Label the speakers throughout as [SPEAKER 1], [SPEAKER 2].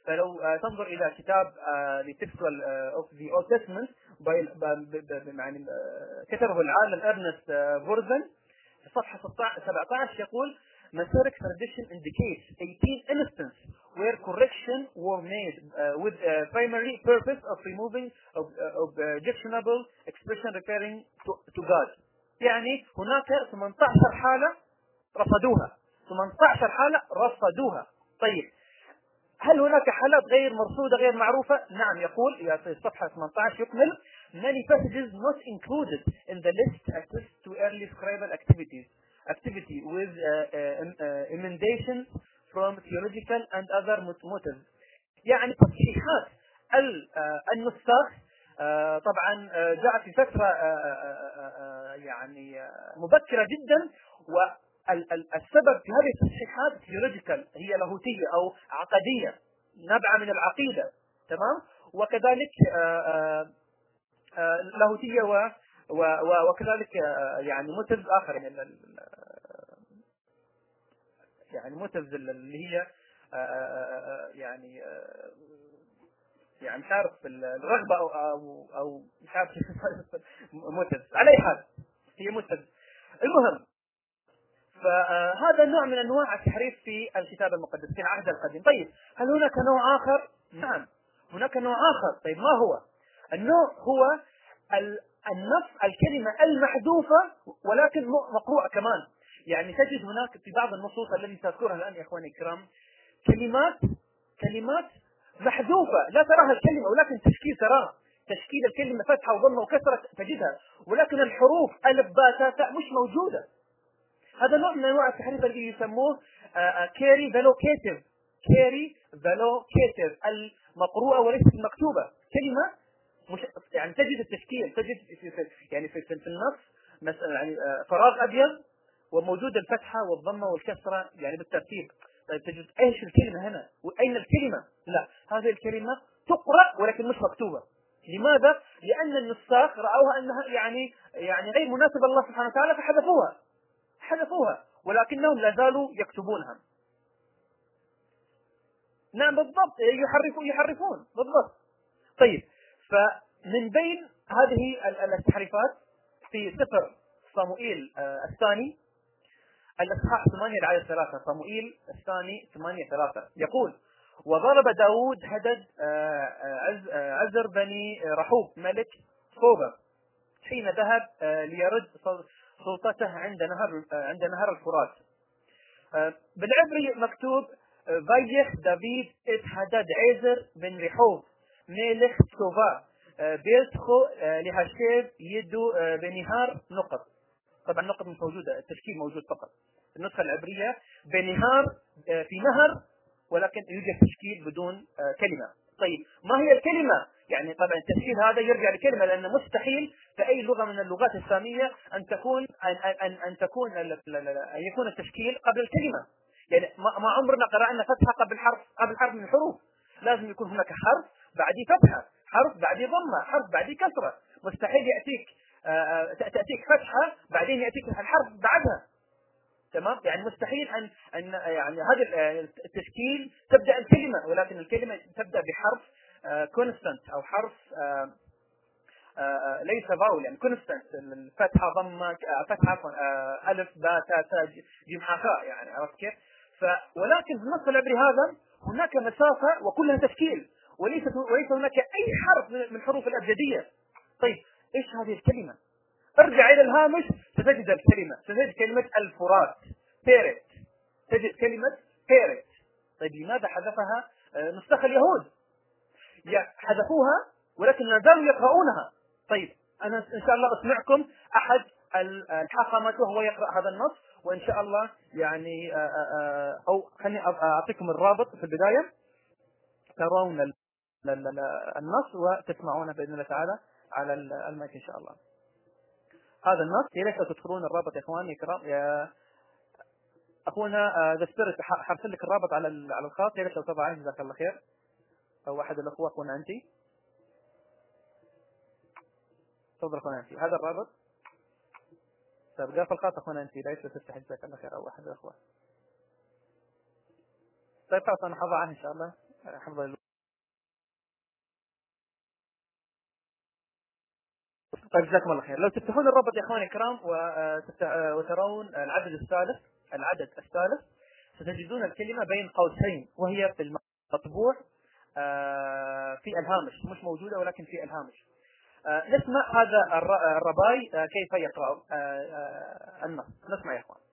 [SPEAKER 1] فلو آه، تنظر الى كتاب لتكستوال اوف ذا اولد تستمنت يعني كتبه العالم ارنست فورزن في صفحه 17 يقول Masonic tradition indicates 18 instances where correction were made uh, with a primary purpose of removing ob objectionable expression referring to, to God. يعني هناك 18 حالة رفضوها 18 حالة رفضوها طيب هل هناك حالات غير مرصودة غير معروفة؟ نعم يقول في الصفحة 18 يكمل many passages not included in the list attest to early scribal activities activity with uh, uh, emendations from theological and other motives يعني تصحيحات النساخ طبعا جاءت في فترة يعني مبكرة جدا السبب في هذه التصحيحات ثيولوجيكال هي لاهوتية أو عقدية نبعة من العقيدة تمام وكذلك آه، آه، آه، لاهوتية و وكذلك يعني موتيف آخر يعني يعني موتيف اللي هي يعني يعني مش عارف الرغبة أو أو, أو مش عارف موتيف على أي حال هي موتيف المهم فهذا نوع من انواع التحريف في الكتاب المقدس في العهد القديم طيب هل هناك نوع اخر نعم هناك نوع اخر طيب ما هو النوع هو النص الكلمه المحذوفه ولكن مقروءه كمان يعني تجد هناك في بعض النصوص التي ساذكرها الان يا اخواني الكرام كلمات كلمات محذوفه لا تراها الكلمه ولكن تشكيل تراه تشكيل الكلمه فتحه وضمه وكسره تجدها ولكن الحروف الف باء تاء مش موجوده هذا نوع من انواع التحريف الذي يسموه كيري فالوكيتيف كيري فالوكيتيف المقروءه وليست المكتوبه كلمه مش يعني تجد التشكيل تجد في يعني في, في النص مثلا يعني آه، فراغ ابيض وموجود الفتحه والضمه والكسره يعني بالترتيب طيب تجد ايش الكلمه هنا واين الكلمه لا هذه الكلمه تقرا ولكن مش مكتوبه لماذا؟ لأن النساخ رأوها أنها يعني يعني غير مناسبة الله سبحانه وتعالى فحذفوها حذفوها ولكنهم لا زالوا يكتبونها نعم بالضبط يحرفون يحرفون بالضبط طيب فمن بين هذه التحريفات في سفر صموئيل آه، الثاني الإصحاح 8 الآية 3 صموئيل الثاني 8 3 يقول وضرب داود هدد آه، آه، عزر بني رحوب ملك صوبة حين ذهب ليرد سلطته عند نهر عند نهر الفرات آه، بالعبري مكتوب فيخ دافيد ات حدد عزر بن رحوب ملك سوفا آه، بيلتخو آه، لهاشيب يدو بنهار نقط طبعا نقط مش موجوده التشكيل موجود فقط النسخه العبريه بنهار في نهر ولكن يوجد تشكيل بدون كلمه طيب ما هي الكلمه يعني طبعا التسجيل هذا يرجع لكلمه لانه مستحيل في اي لغه من اللغات الساميه ان تكون ان ان, أن تكون ان يكون التشكيل قبل الكلمه يعني ما عمرنا قرانا فتحه قبل حرف قبل حرف من الحروف لازم يكون هناك حرف بعديه فتحه حرف بعديه ضمه حرف بعديه كسره مستحيل ياتيك آه، آه، تاتيك فتحه بعدين ياتيك الحرف بعدها تمام يعني مستحيل ان ان يعني هذا التشكيل تبدا الكلمه ولكن الكلمه تبدا بحرف كونستانت او حرف آه، آه، آه، ليس فاول يعني كونستانت الفتحه ضمه فتحه الف باء تاء تاء جيم حاء يعني عرفت كيف؟ ولكن في النص العبري هذا هناك مسافه وكلها تشكيل وليس وليس هناك اي حرف من الحروف الابجديه. طيب ايش هذه الكلمه؟ ارجع الى الهامش ستجد الكلمه، ستجد كلمه الفرات بيرت تجد كلمه بيرت طيب لماذا حذفها نسخ اليهود؟ حذفوها ولكن ما زالوا يقرؤونها طيب انا ان شاء الله اسمعكم احد الحاخامات وهو يقرا هذا النص وان شاء الله يعني آه، آه، آه، او خليني اعطيكم الرابط في البدايه ترون النص وتسمعونه باذن الله تعالى على المايك ان شاء الله. هذا النص يا ريت تدخلون الرابط يا اخواني الكرام يا اخونا ذا سبيريت حرسل لك الرابط على على الخاص يا ريت لو تضعه جزاك الله خير. أو أحد الأخوة أخونا أنت تفضل أخونا أنت هذا الرابط طيب قافل الخاص أخونا أنت ليس تفتح جزاك الله خير أو أحد الأخوة طيب خلاص أنا حضعه إن شاء الله حفظ طيب جزاكم الله خير لو تفتحون الرابط يا اخواني الكرام وترون العدد الثالث العدد الثالث ستجدون الكلمة بين قوسين وهي في المطبوع آه، في الهامش مش موجودة ولكن في الهامش آه، نسمع هذا الرباي آه، كيف يقرأ النص نسمع يا اخوان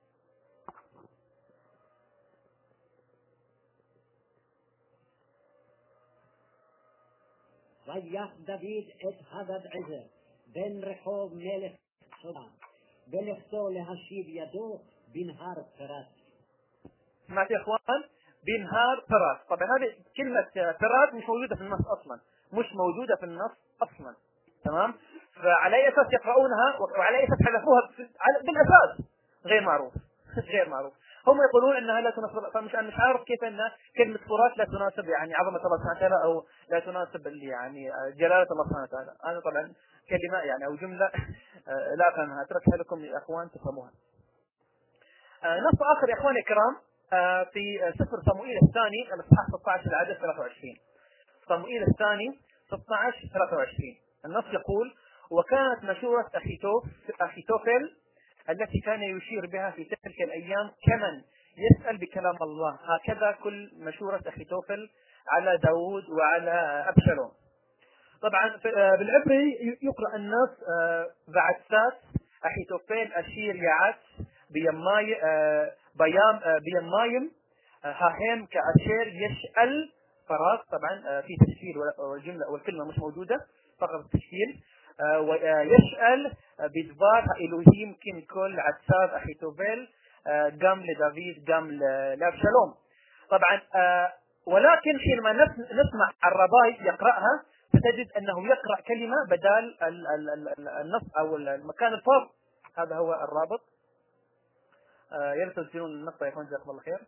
[SPEAKER 2] ויח דוד את הדד עזר בן רחוב מלך סודן בלכתו להשיב ידו בנהר פרת.
[SPEAKER 1] سمعت يا اخوان؟ بنهار فرات طبعا هذه كلمة فرات مش موجودة في النص اصلا مش موجودة في النص اصلا تمام؟ فعلى اي اساس يقرؤونها وعلى اي اساس حذفوها بالاساس غير معروف غير معروف هم يقولون انها لا تناسب فمش انا مش عارف كيف ان كلمه فرات لا تناسب يعني عظمه الله سبحانه وتعالى او لا تناسب يعني جلاله الله سبحانه وتعالى هذا طبعا كلمه يعني او جمله آه، لا افهمها اتركها لكم يا اخوان تفهموها. آه، نص اخر يا اخواني الكرام آه، في سفر صموئيل الثاني الاصحاح 16 العدد 23 صموئيل الثاني 16 23 النص يقول وكانت مشورة أخيتوفل التي كان يشير بها في تلك الأيام كمن يسأل بكلام الله هكذا كل مشورة أخيتوفل على داود وعلى أبشالوم طبعا آه، بالعبري يقرأ النص آه، بعثات أخيتوفيل أشير يعت بيماي آه، بيام بيمايم هاهم كأشير يشأل فراغ طبعا في تشكيل والجملة والكلمة مش موجودة فقط التشكيل ويسأل بدبار האלוהים كم كل عتاب أخيتوبل גם לדוד גם לאבשלום طبعا ولكن حينما نسمع الرباي يقرأها ستجد أنه يقرأ كلمة بدال النص أو المكان الفاض هذا هو الرابط يا ريت تنزلون النص يا اخوان جزاكم الله خير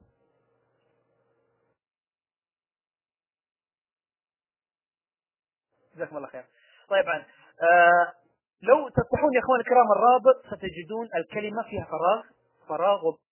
[SPEAKER 1] جزاكم الله خير طيب آه لو تفتحون يا اخوان الكرام الرابط ستجدون الكلمة فيها فراغ فراغ و...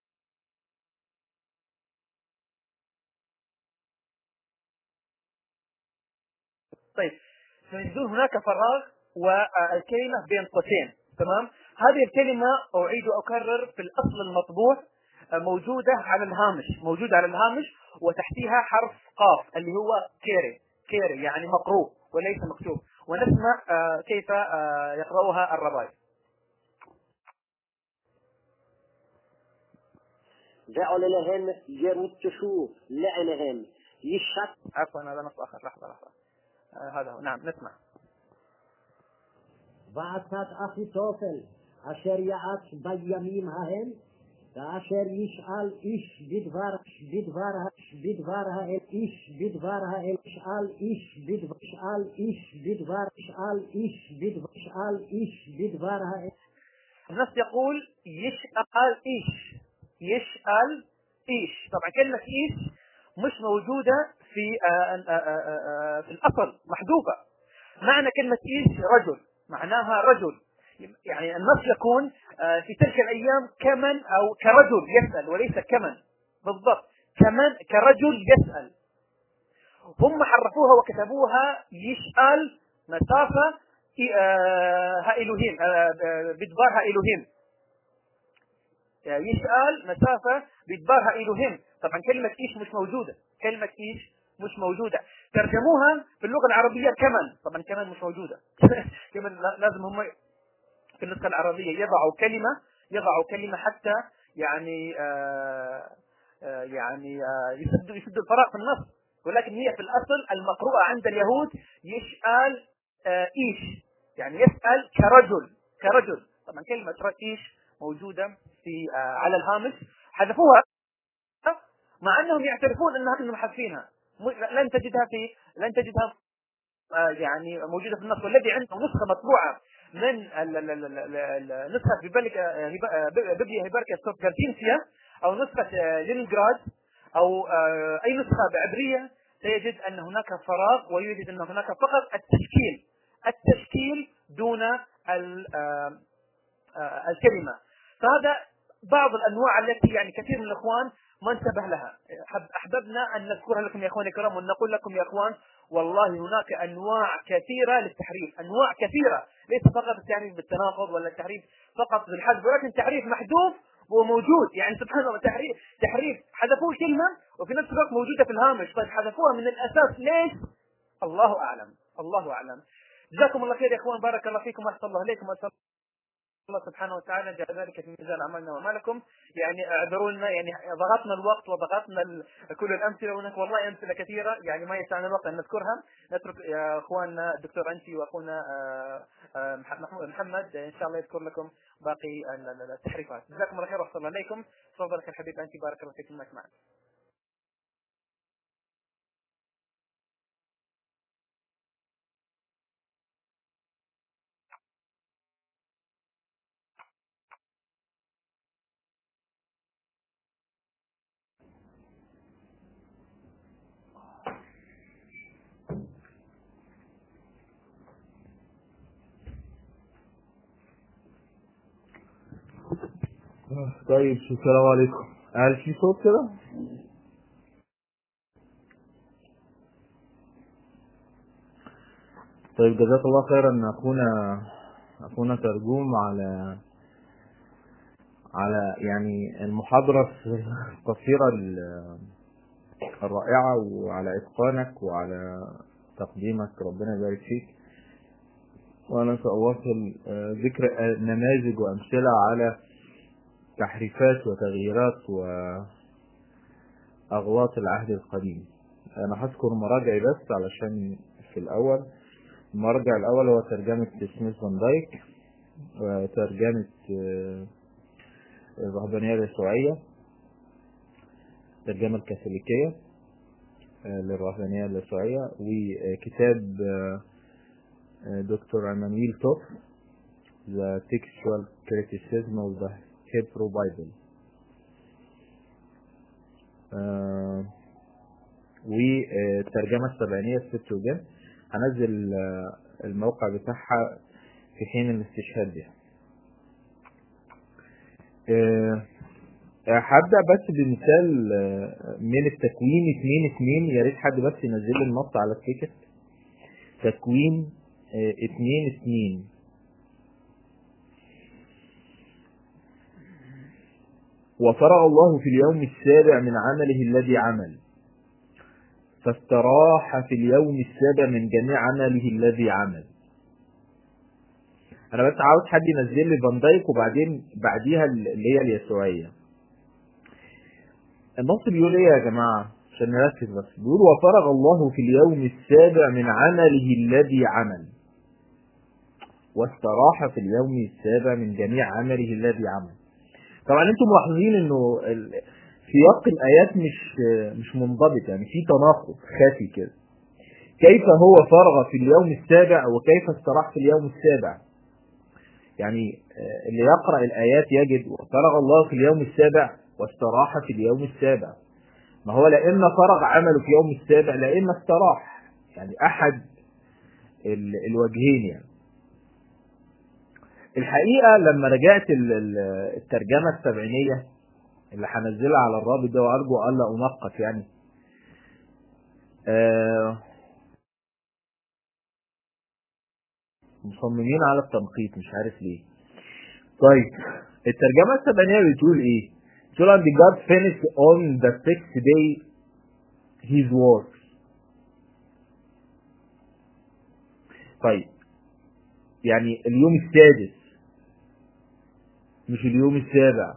[SPEAKER 1] طيب ستجدون هناك فراغ والكلمة بين قوسين تمام هذه الكلمة أعيد وأكرر في الأصل المطبوع آه، موجودة على الهامش موجودة على الهامش وتحتها حرف قاف اللي هو كيري كيري يعني مقروء وليس مكتوب ونسمع آه، كيف آه، يقرأها الرباي
[SPEAKER 2] جعل لهم يمتشوا لعنهم يشك
[SPEAKER 1] عفوا هذا نص آخر لحظة لحظة آه هذا هو نعم نسمع
[SPEAKER 2] ועצת אחיתופל אשר יעץ בימים ההם כאשר ישאל איש בדבר בדבר בדבר האיש בדבר ישאל איש בדבר ישאל איש בדבר ישאל איש בדבר ישאל איש בדבר
[SPEAKER 1] النص يقول يسأل إيش يسأل إيش طبعا كلمة إيش مش موجودة في آآ آآ آآ في الأصل محذوفة معنى كلمة إيش رجل معناها رجل يعني النص يكون آه، في تلك الأيام كمن أو كرجل يسأل وليس كمن بالضبط كمن كرجل يسأل هم حرفوها وكتبوها يسأل مسافة آه، هائلوهيم آه، بدبار هائلوهيم يسأل مسافة بدبار هائلوهيم طبعا كلمة إيش مش موجودة كلمة إيش مش موجودة ترجموها في اللغة العربية كمن طبعا كمن مش موجودة كمن لازم هم في النسخة العربية يضعوا كلمة يضعوا كلمة حتى يعني آه آه يعني آه يسدوا يسدوا الفراغ في النص ولكن هي في الأصل المقروءة عند اليهود يسأل آه إيش يعني يسأل كرجل كرجل طبعا كلمة إيش موجودة في آه على الهامش حذفوها مع أنهم يعترفون أنها أنهم حذفينها لن تجدها في لن تجدها آه يعني موجودة في النص والذي عنده نسخة مطبوعة من نسخة بيبليا هيباركيا ستوب كارتينسيا أو نسخة لينينغراد أو أي نسخة بعبرية سيجد أن هناك فراغ ويوجد أن هناك فقط التشكيل التشكيل دون الكلمة فهذا بعض الأنواع التي يعني كثير من الإخوان ما انتبه لها أحببنا أن نذكرها لكم يا أخواني الكرام وأن نقول لكم يا أخوان والله هناك أنواع كثيرة للتحريف أنواع كثيرة ليس فقط التحريف بالتناقض ولا التحريف فقط بالحذف ولكن تحريف محذوف وموجود يعني سبحان الله تحريف تحريف حذفوه كلمة وفي نفس الوقت موجودة في الهامش طيب حذفوها من الأساس ليش؟ الله أعلم الله أعلم جزاكم الله خير يا إخوان بارك الله فيكم أحسن الله إليكم أسأل الله سبحانه وتعالى جعل ذلك في ميزان اعمالنا وأعمالكم يعني اعذروا لنا يعني ضغطنا الوقت وضغطنا كل الامثله وهناك والله امثله كثيره يعني ما يسعنا الوقت ان نذكرها نترك يا اخواننا الدكتور انتي واخونا آه، آه، محمد ان شاء الله يذكر لكم باقي التحريفات جزاكم الله خير واحسن الله عليكم تفضلك الحبيب انتي بارك الله فيكم معنا
[SPEAKER 3] طيب السلام عليكم هل في صوت كده؟ طيب جزاك الله خيرا اخونا اخونا ترجوم على على يعني المحاضرة القصيرة الرائعة وعلى إتقانك وعلى تقديمك ربنا يبارك فيك وأنا سأواصل آه، ذكر نماذج وأمثلة على تحريفات وتغييرات وأغواط العهد القديم أنا هذكر مراجعي بس علشان في الأول المرجع الأول هو ترجمة سميث فان دايك وترجمة آه، الرهبانية اليسوعية الترجمة الكاثوليكية آه، للرهبانية اليسوعية وكتاب آه، دكتور عمانويل توف The Textual Criticism of the هيبرو بايبل آه والترجمة السبعينية السبتوجن هنزل آه الموقع بتاعها في حين الاستشهاد بها آه هبدأ بس بمثال آه، من التكوين اتنين اتنين يا ريت حد بس ينزل لي النص على التيكت تكوين آه، اتنين اتنين وفرغ الله في اليوم السابع من عمله الذي عمل فاستراح في اليوم السابع من جميع عمله الذي عمل انا بس عاوز حد ينزل لي فان دايك وبعدين بعديها اللي هي اليسوعيه النص بيقول ايه يا جماعه عشان نركز بس بيقول وفرغ الله في اليوم السابع من عمله الذي عمل واستراح في اليوم السابع من جميع عمله الذي عمل طبعا انتم ملاحظين انه سياق الايات مش مش منضبط يعني في تناقض خافي كده كيف هو فرغ في اليوم السابع وكيف استراح في اليوم السابع يعني آه، اللي يقرأ الآيات يجد فرغ الله في اليوم السابع واستراح في اليوم السابع ما هو لا إما فرغ عمله في يوم السابع لا إما استراح يعني أحد الوجهين يعني الحقيقة لما رجعت الترجمة السبعينية اللي هنزلها على الرابط ده وارجو الا انقص يعني آه مصممين على التنقيط مش عارف ليه طيب الترجمة السبعينية بتقول ايه بتقول and God finished on the sixth day his work طيب يعني اليوم السادس مش اليوم السابع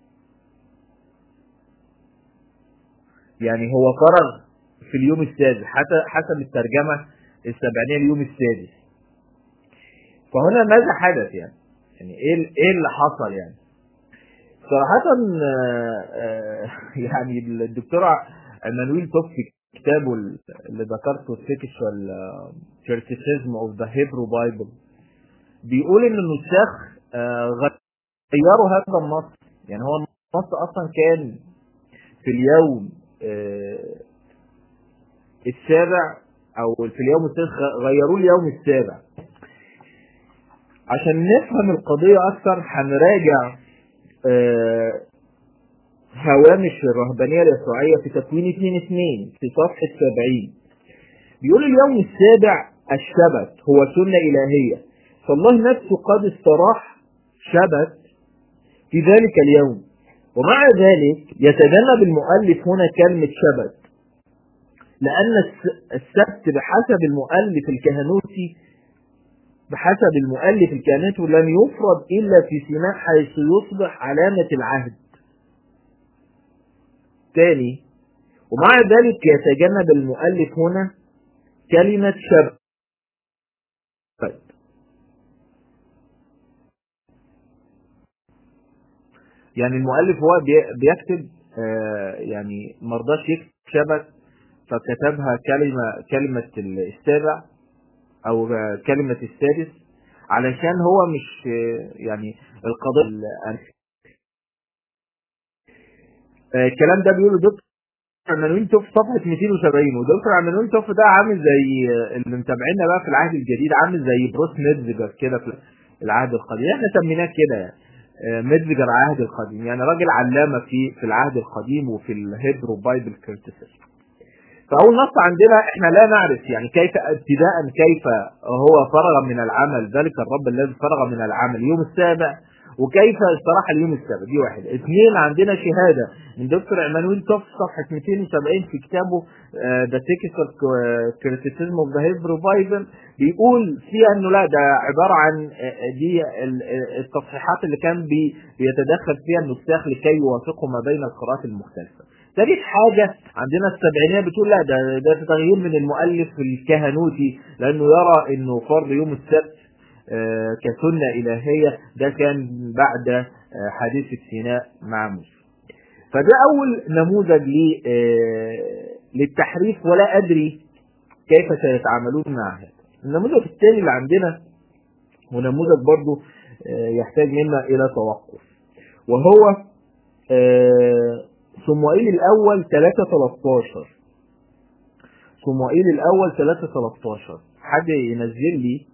[SPEAKER 3] يعني هو فرغ في اليوم السادس حتى حسب الترجمة السبعينية اليوم السادس فهنا ماذا حدث يعني يعني ايه ايه اللي حصل يعني صراحة آه، يعني الدكتور عمانويل توف في كتابه اللي ذكرته سيكشوال كريتيسيزم اوف ذا هيبرو بايبل بيقول ان النساخ آه، غيروا هذا النص يعني هو النص اصلا كان في اليوم آه، السابع او في اليوم السادس غيروه اليوم السابع عشان نفهم القضية اكثر هنراجع آه، هوامش الرهبانية اليسوعية في تكوين 2 2 في صفحة 70 بيقول اليوم السابع الشبت هو سنة إلهية فالله نفسه قد استراح شبت في ذلك اليوم ومع ذلك يتجنب المؤلف هنا كلمة شبت لأن السبت بحسب المؤلف الكهنوتي بحسب المؤلف الكهنوتي لم يفرض إلا في سيناء حيث يصبح علامة العهد ثاني ومع ذلك يتجنب المؤلف هنا كلمة شبت يعني المؤلف هو بيكتب آه يعني مرضاش يكتب شبت فكتبها كلمة كلمة السابع او كلمة السادس علشان هو مش يعني القضية الكلام ده بيقوله دكتور عمانويل توف صفحة 270 ودكتور عمانويل توف ده عامل زي اللي متابعينا بقى في العهد الجديد عامل زي بروس ميدفيجر كده في العهد القديم احنا سميناه كده يعني ميدفيجر العهد القديم يعني راجل علامة في في العهد القديم وفي الهيبرو بايبل كريتيسيزم فأول نص عندنا احنا لا نعرف يعني كيف ابتداء كيف هو فرغ من العمل ذلك الرب الذي فرغ من العمل يوم السابع وكيف استراح اليوم السابع دي واحد اثنين عندنا شهادة من دكتور عمانويل توف صفحة 270 في كتابه ذا تكستال كريتيسيزم اوف ذا هيبرو بايبل بيقول فيها انه لا ده عبارة عن دي التصحيحات اللي كان بي بيتدخل فيها النساخ لكي يوافقوا ما بين القراءات المختلفة ثالث حاجة عندنا السبعينية بتقول لا ده ده تغيير من المؤلف الكهنوتي لأنه يرى إنه فرض يوم السبت كسنة إلهية ده كان بعد حادثة سيناء مع موسى فده أول نموذج للتحريف ولا أدري كيف سيتعاملون مع هذا النموذج الثاني اللي عندنا ونموذج برضو يحتاج منا إلى توقف وهو صموئيل الأول 3 13 صموئيل الأول 3 13 حد ينزل لي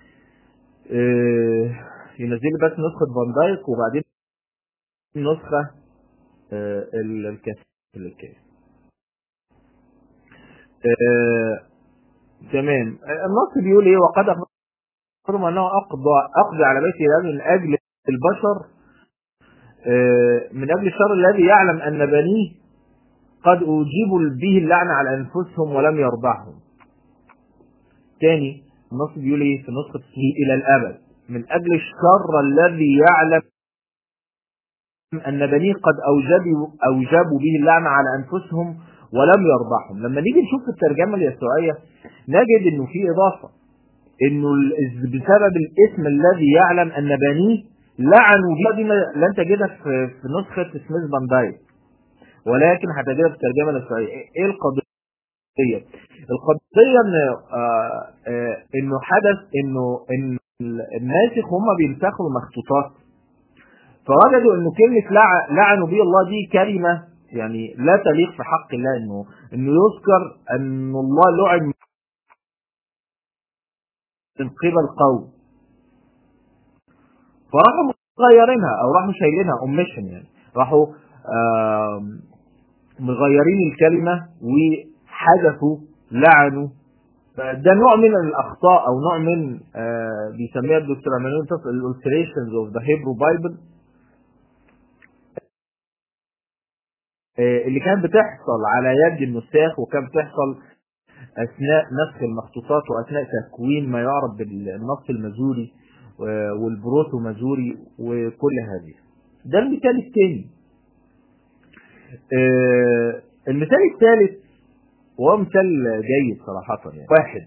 [SPEAKER 3] آه ينزل لي بس نسخة فان دايك وبعدين نسخة آه الكاس الكاس آه تمام النص بيقول ايه وقد اخبرهم انه اقضى اقضي على بيت الله من اجل البشر من أجل الشر الذي يعلم أن بنيه قد أجيبوا به اللعنة على أنفسهم ولم يرضعهم ثاني النص بيقول ايه في نسخة إلى الأبد من أجل الشر الذي يعلم أن بنيه قد أوجبوا, أوجبوا به اللعنة على أنفسهم ولم يرضعهم لما نيجي نشوف الترجمة اليسوعية نجد أنه في إضافة أنه بسبب الاسم الذي يعلم أن بنيه لعنوا بها دي لن تجدها في, في نسخة سميث فان دايك ولكن هتجدها في الترجمة الإسرائيلية ايه القضية القضية ان آه آه انه حدث انه ان الناسخ هم بينسخوا المخطوطات فوجدوا انه كلمة لعنوا بي الله دي كلمة يعني لا تليق في حق الله انه انه يذكر ان الله لعن من قبل قوم فراحوا مغيرينها او راحوا شايلينها اوميشن يعني راحوا مغيرين الكلمة وحذفوا لعنوا ده نوع من الاخطاء او نوع من بيسميها الدكتور امانويل الالتريشنز اوف ذا هيبرو بايبل اللي كانت بتحصل على يد النساخ وكانت بتحصل اثناء نسخ المخطوطات واثناء تكوين ما يعرف بالنص المزوري والبروتو مازوري وكل هذه ده المثال الثاني آه المثال الثالث وهو مثال جيد صراحة يعني واحد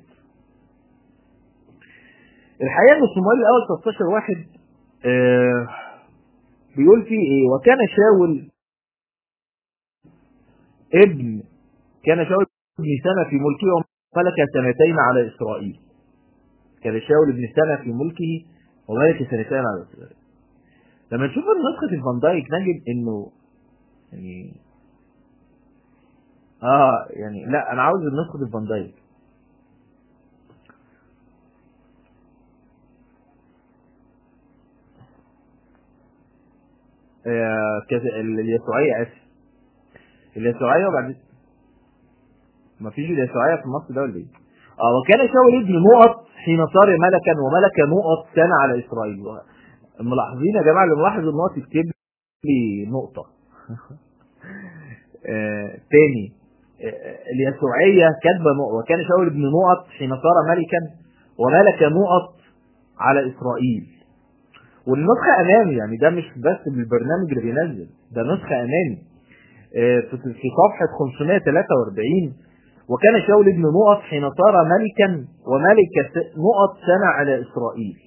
[SPEAKER 3] الحقيقة ان صموئيل الاول 13 واحد آه بيقول فيه ايه وكان شاول ابن كان شاول ابن سنة في ملكه وملك سنتين على اسرائيل كان شاول ابن سنة في ملكه وملك سنتين على اسرائيل لما نشوف نسخة الفان دايك نجد انه يعني اه يعني لا انا عاوز نسخة الفان دايك آه اليسوعية اسف اليسوعية وبعدين ما فيش اليسوعية في النص ده ولا ايه؟ اه وكان شاول ابن نقط حين صار ملكا وملك نقط سنة على إسرائيل ملاحظين يا جماعة اللي ملاحظ النقط يكتب لي نقطة آه تاني آه اليسوعية كاتبة نقط وكان شاول ابن نقط حين صار ملكا وملك نقط على إسرائيل والنسخة أمامي يعني ده مش بس بالبرنامج اللي بينزل ده نسخة أمامي آه في صفحة 543 وكان شاول ابن نقط حين صار ملكا وملك نقط سنة على إسرائيل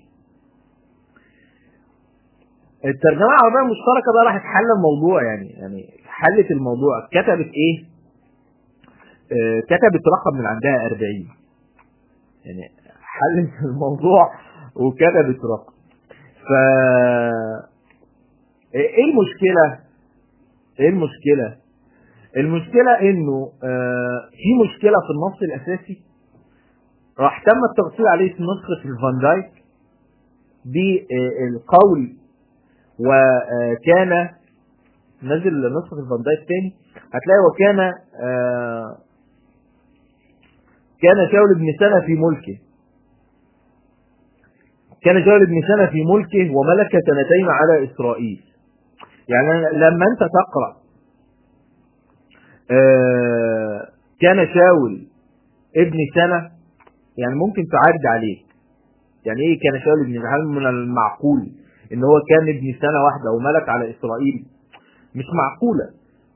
[SPEAKER 3] الترجمة العربية المشتركة بقى راحت حل الموضوع يعني يعني حلت الموضوع كتبت ايه؟ آه كتبت رقم من عندها 40 يعني حلت الموضوع وكتبت رقم ف ايه المشكلة؟ ايه المشكلة؟ المشكلة انه آه في مشكلة في النص الاساسي راح تم التغطية عليه في نسخة الفان دايك بالقول وكان نزل نسخة الفان دايك تاني هتلاقي وكان آه كان شاول ابن سنة في ملكه كان شاول ابن سنة في ملكه وملك سنتين على إسرائيل يعني لما أنت تقرأ آه كان شاول ابن سنة يعني ممكن تعرض عليه يعني ايه كان شاول ابن هل من المعقول ان هو كان ابن سنة واحدة وملك على اسرائيل مش معقولة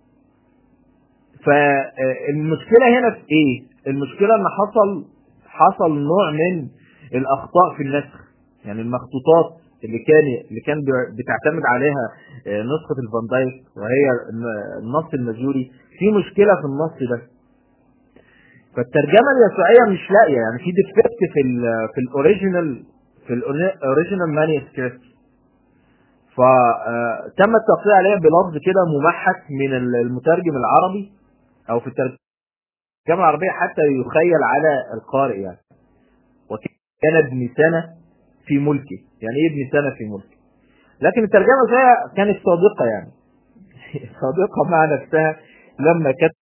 [SPEAKER 3] فالمشكلة هنا في ايه المشكلة ان حصل حصل نوع من الاخطاء في النسخ يعني المخطوطات اللي كان اللي كان بتعتمد عليها نسخة الفان دايك وهي النص المجوري في مشكلة في النص ده فالترجمة اليسوعية مش لاقية يعني في ديفكت في ال في الاوريجينال في الاوريجينال مانيسكريبت فتم التغطية عليها بلفظ كده ممحك من المترجم العربي او في الترجمة العربية حتى يخيل على القارئ يعني وكان ابن سنة في ملكه يعني ايه ابن سنة في ملكه لكن الترجمة فيها كانت صادقة يعني صادقة مع نفسها لما كتب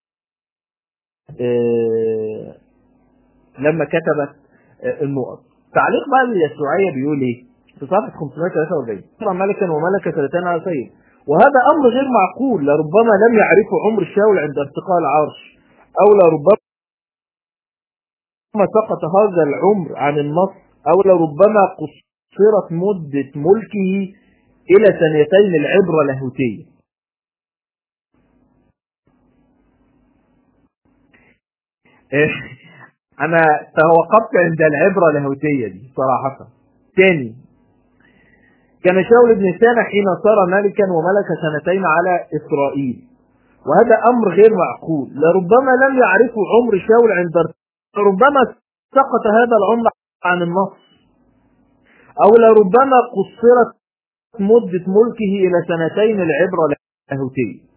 [SPEAKER 3] آه لما كتبت آه النقط تعليق بقى اليسوعية بيقول ايه في صفحة 543 صار ملكا وملك سنتين على سيد وهذا امر غير معقول لربما لم يعرفه عمر الشاول عند ارتقاء العرش او لربما سقط هذا العمر عن النص او لربما قصرت مدة ملكه الى سنتين العبرة لاهوتية انا توقفت عند العبرة اللاهوتية دي صراحة تاني كان شاول بن سنة حين صار ملكا وملك سنتين على اسرائيل وهذا امر غير معقول لربما لم يعرفوا عمر شاول عند ربما سقط هذا العمر عن النص او لربما قصرت مدة ملكه الى سنتين العبرة اللاهوتية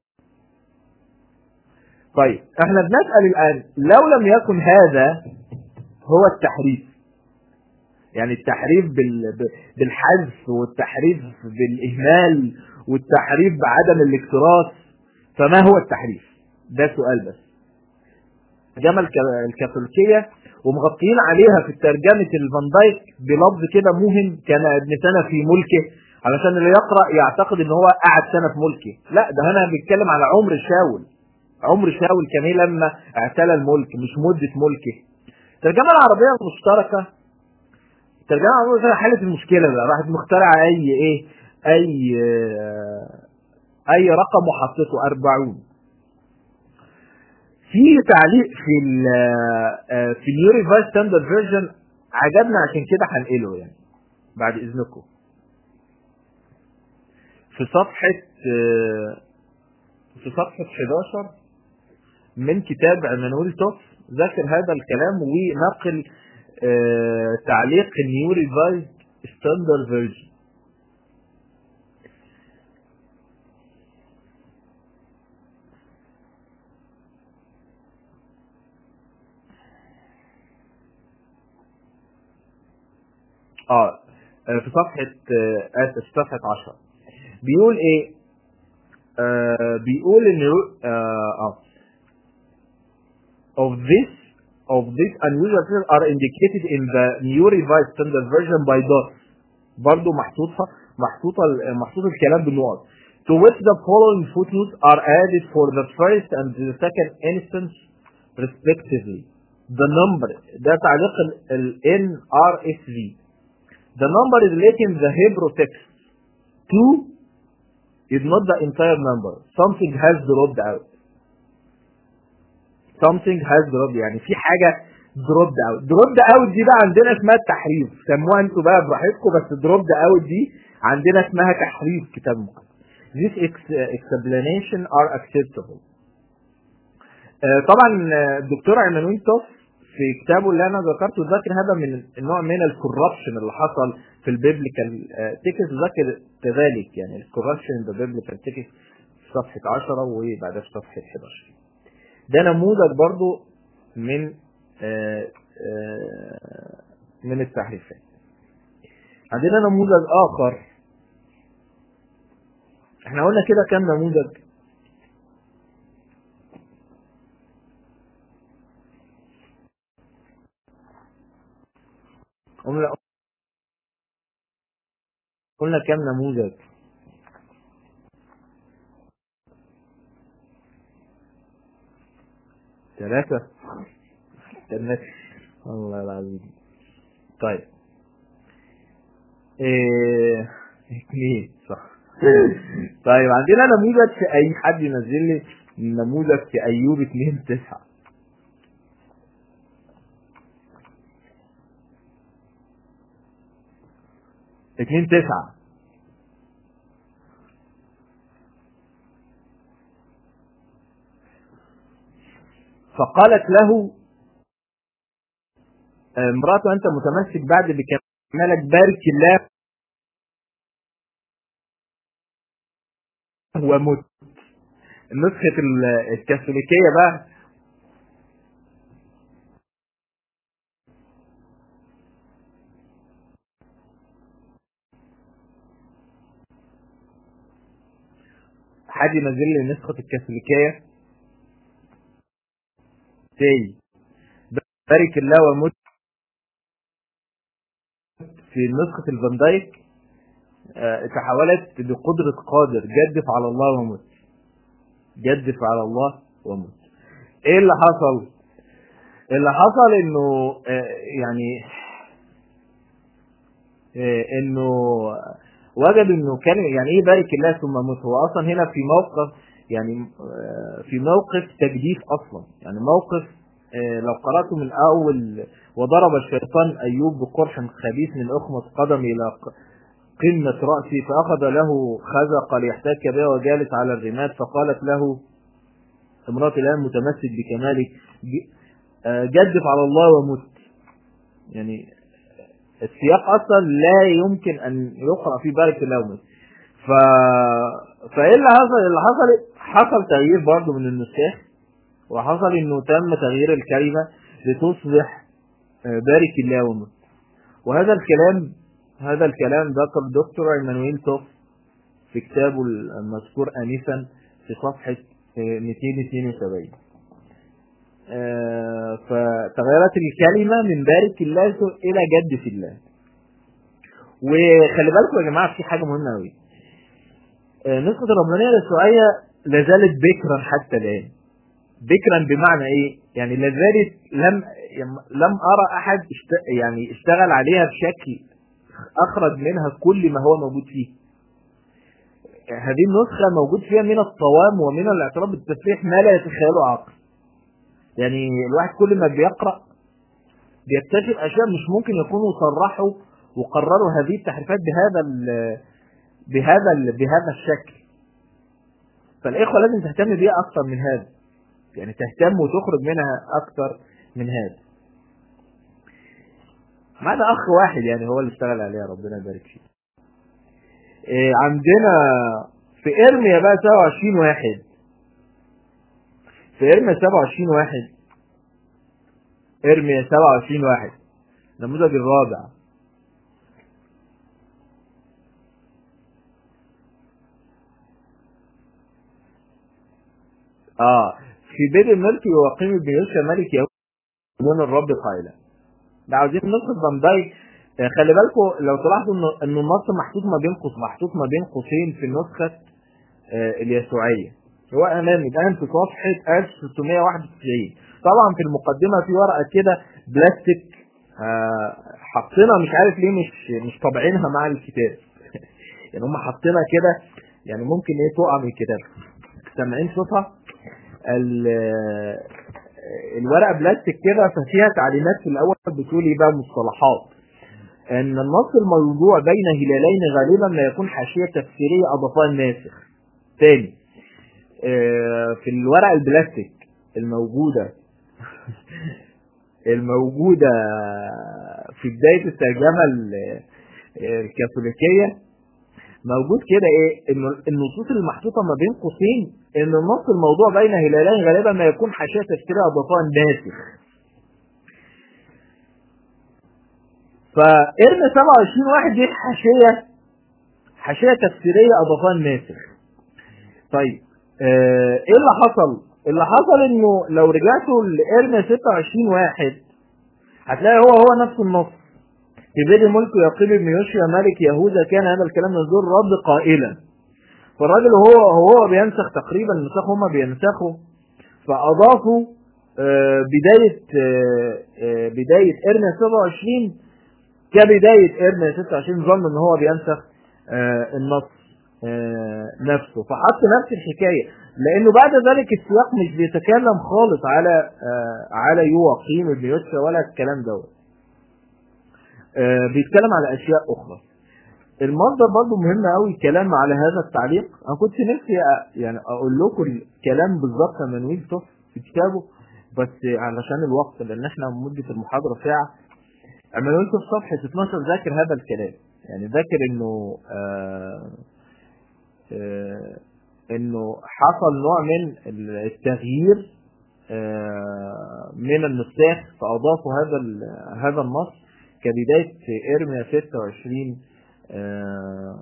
[SPEAKER 3] طيب احنا بنسأل الآن لو لم يكن هذا هو التحريف يعني التحريف بالحذف والتحريف بالإهمال والتحريف بعدم الاكتراث فما هو التحريف ده سؤال بس الترجمة الكاثوليكية ومغطيين عليها في ترجمة الفان دايك بلفظ كده موهم كان ابن سنة في ملكه علشان اللي يقرأ يعتقد ان هو قعد سنة في ملكه لا ده هنا بيتكلم على عمر شاول عمر شاول كان ايه لما اعتلى الملك مش مدة ملكه الترجمة العربية المشتركة الترجمة العربية فيها حالة المشكلة بقى راحت مخترعة اي ايه اي اي رقم وحطيته 40 في تعليق في ال في النيو ريفايز ستاندرد فيرجن عجبنا عشان كده هنقله يعني بعد اذنكم في صفحة في صفحة 11 من كتاب عمانويل توف ذكر هذا الكلام ونقل آه تعليق النيو ريفايز ستاندرد فيرجن اه في صفحة آسف صفحة 10 بيقول ايه آه بيقول ان آه of this of this unusual features are indicated in the new revised standard version by DOS برضه محطوطه محطوطه محطوط الكلام بالنقط to which the following footnotes are added for the first and the second instance respectively the number ده تعليق ال NRSV the number is late in the Hebrew text two is not the entire number something has dropped out something has dropped يعني في حاجة dropped out dropped out دي بقى عندنا اسمها التحريف سموها انتوا بقى براحتكم بس dropped out دي عندنا اسمها تحريف كتاب مقدس this explanation are acceptable آه طبعا الدكتور عمانويل توف في كتابه اللي انا ذكرته ذكر هذا من النوع من الكوربشن اللي حصل في البيبليكال تيكس ذكر كذلك يعني الكوربشن ذا بيبليكال تيكس في صفحه 10 وبعدها في صفحه 11 ده نموذج برضو من آآ آآ من التحريفات عندنا نموذج اخر احنا قلنا كده كام نموذج قلنا قلنا كام نموذج ثلاثة استنى الله العظيم طيب ايه اثنين صح طيب عندنا نموذج في اي حد ينزل لي نموذج في ايوب اتنين تسعة اتنين تسعة فقالت له امرأته أنت متمسك بعد بكمالك بارك الله ومت نسخة الكاثوليكية بقى حد ينزل لي نسخة الكاثوليكية تاني بارك الله ومت في نسخة الفان دايك اه تحولت بقدرة قادر جدف على الله ومت جدف على الله ومت ايه اللي حصل اللي حصل انه اه يعني اه انه وجد انه كان يعني ايه بارك الله ثم مت هو اصلا هنا في موقف يعني في موقف تجديف اصلا يعني موقف لو قرأته من اول وضرب الشيطان ايوب بقرح خبيث من اخمص قدم الى قمة رأسي فاخذ له خزق ليحتك بها وجالس على الرماد فقالت له امرأة الان متمسك بكمالك جدف على الله ومت يعني السياق اصلا لا يمكن ان يقرأ في بارك الله ومت ف فايه اللي حصل اللي حصل حصل تغيير برضه من النساخ وحصل انه تم تغيير الكلمة لتصبح بارك الله ومت وهذا الكلام هذا الكلام ذكر دكتور ايمانويل توف في كتابه المذكور انفا في صفحة 272 فتغيرت الكلمة من بارك الله الى جد في الله وخلي بالكم يا جماعة في حاجة مهمة قوي نسخة الرمضانية الأسبوعية لا زالت بكرا حتى الآن بكرا بمعنى ايه يعني لا زالت لم لم ارى احد اشت... يعني اشتغل عليها بشكل اخرج منها كل ما هو موجود فيه هذه النسخة موجود فيها من الطوام ومن الاعتراف بالتسبيح ما لا يتخيله عقل يعني الواحد كل ما بيقرأ بيكتشف اشياء مش ممكن يكونوا صرحوا وقرروا هذه التحريفات بهذا ال بهذا ال بهذا الشكل فالاخوه لازم تهتم بيها اكتر من هذا يعني تهتم وتخرج منها اكتر من هذا ما ده اخ واحد يعني هو اللي اشتغل عليها ربنا يبارك فيه إيه عندنا في ارميا بقى 27 واحد في ارميا 27 واحد ارميا 27 واحد النموذج الرابع اه في بدء الملك يقيم ابن يوشع ملك يهود الرب قائلا ده عاوزين نسخة فان دايك آه، خلي بالكم لو تلاحظوا انه انه النص محطوط ما بين قوس محطوط ما بين قوسين في النسخة آه، اليسوعية هو امامي الان في صفحة 1691 طبعا في المقدمة في ورقة كده بلاستيك آه، حاطينها مش عارف ليه مش مش طابعينها مع الكتاب يعني هم حاطينها كده يعني ممكن ايه تقع من الكتاب سامعين صوتها ال- الورقه بلاستيك كده ففيها تعليمات في الاول بتقول ايه بقى مصطلحات ان النص الموضوع بين هلالين غالبا ما يكون حاشيه تفسيريه اضافها الناسخ تاني آه، في الورقه البلاستيك الموجوده الموجوده في بدايه الترجمه ال- الكاثوليكيه موجود كده ايه انه النصوص المحطوطه ما بين قوسين ان النص الموضوع بين هلالين غالبا ما يكون حاشيه تفسيريه اضافها الناسخ فارن 27 واحد دي حاشيه حاشيه تفسيريه اضافها الناسخ طيب آه ايه اللي حصل اللي حصل انه لو رجعتوا لارن 26 واحد هتلاقي هو هو نفس النص في بدء ملك يقيم ابن يوشيا ملك يهوذا كان هذا الكلام نزول الرب قائلا فالراجل هو هو بينسخ تقريبا النساخ هما بينسخوا فاضافوا آه، بدايه آه، آه، بدايه ارنا 27 كبدايه ارنا 26 ظن ان هو بينسخ آه، النص آه، نفسه فحط نفس الحكايه لانه بعد ذلك السياق مش بيتكلم خالص على آه، على يوقيم ابن يوشيا ولا الكلام دوت آه، بيتكلم على اشياء اخرى المصدر برضو مهم قوي الكلام على هذا التعليق انا كنت نفسي أ- يعني اقول لكم الكلام بالظبط منويل صف في كتابه بس علشان الوقت لان احنا مدة المحاضرة ساعة عملوا في صفحة 12 ذاكر هذا الكلام يعني ذاكر انه آه آه انه حصل نوع من التغيير آه من النساخ فاضافوا هذا ال- هذا النص كبداية ارميا 26 آه،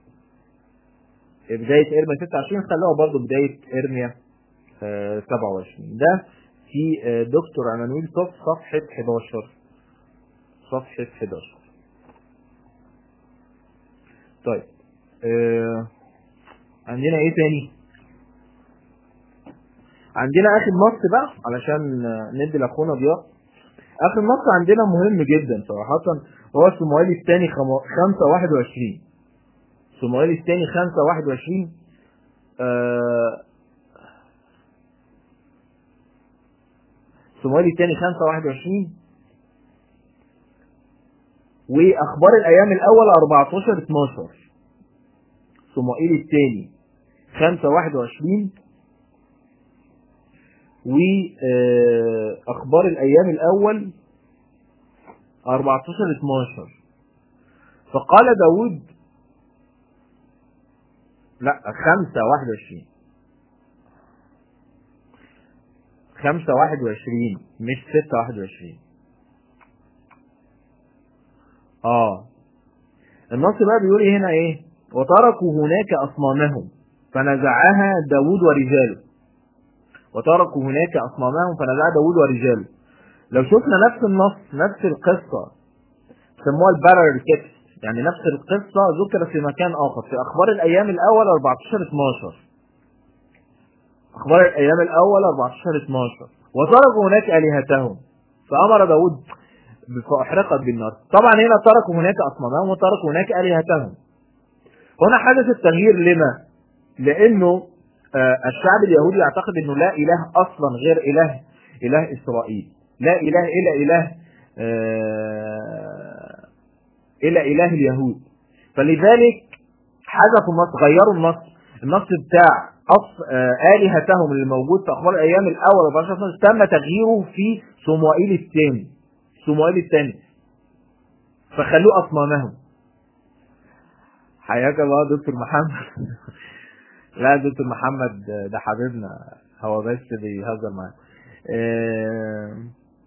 [SPEAKER 3] بداية ارميا 26 خلوها برضو بداية ارميا آه، 27 ده في آه، دكتور عمانويل توب صفحة 11 صفحة 11 طيب آه، عندنا ايه تاني عندنا اخر نص بقى علشان آه، ندي لاخونا ضياء اخر نص عندنا مهم جدا صراحة هو الصومالي الثاني 5 21 الصومالي الثاني 5 21 آه الصومالي الثاني 5 21 واخبار الايام الاول 14 12 صومالي الثاني 5 21 واخبار الايام الاول 14 12 فقال داود لا 5 21 5 21 مش 6 21 اه النص بقى بيقول إيه هنا ايه وتركوا هناك اصنامهم فنزعها داود ورجاله وتركوا هناك اصنامهم فنزعها داود ورجاله لو شفنا نفس النص نفس القصة سموها البارل تكست يعني نفس القصة ذكرت في مكان آخر في أخبار الأيام الأول 14 12 أخبار الأيام الأول 14 12 وتركوا هناك آلهتهم فأمر داود فأحرقت بالنار طبعا هنا تركوا هناك أصنامهم وتركوا هناك آلهتهم هنا حدث التغيير لما؟ لأنه آه الشعب اليهودي يعتقد أنه لا إله أصلا غير إله إله إسرائيل لا إله إلا إله آه إلا إله اليهود فلذلك حذفوا النص غيروا النص النص بتاع أص... آه آلهتهم اللي موجود في أخبار الأيام الأول 14 تم تغييره في صموئيل الثاني صموئيل الثاني فخلوه أصنامهم حياك الله دكتور محمد لا دكتور محمد ده حبيبنا هو بس بيهزر معانا آه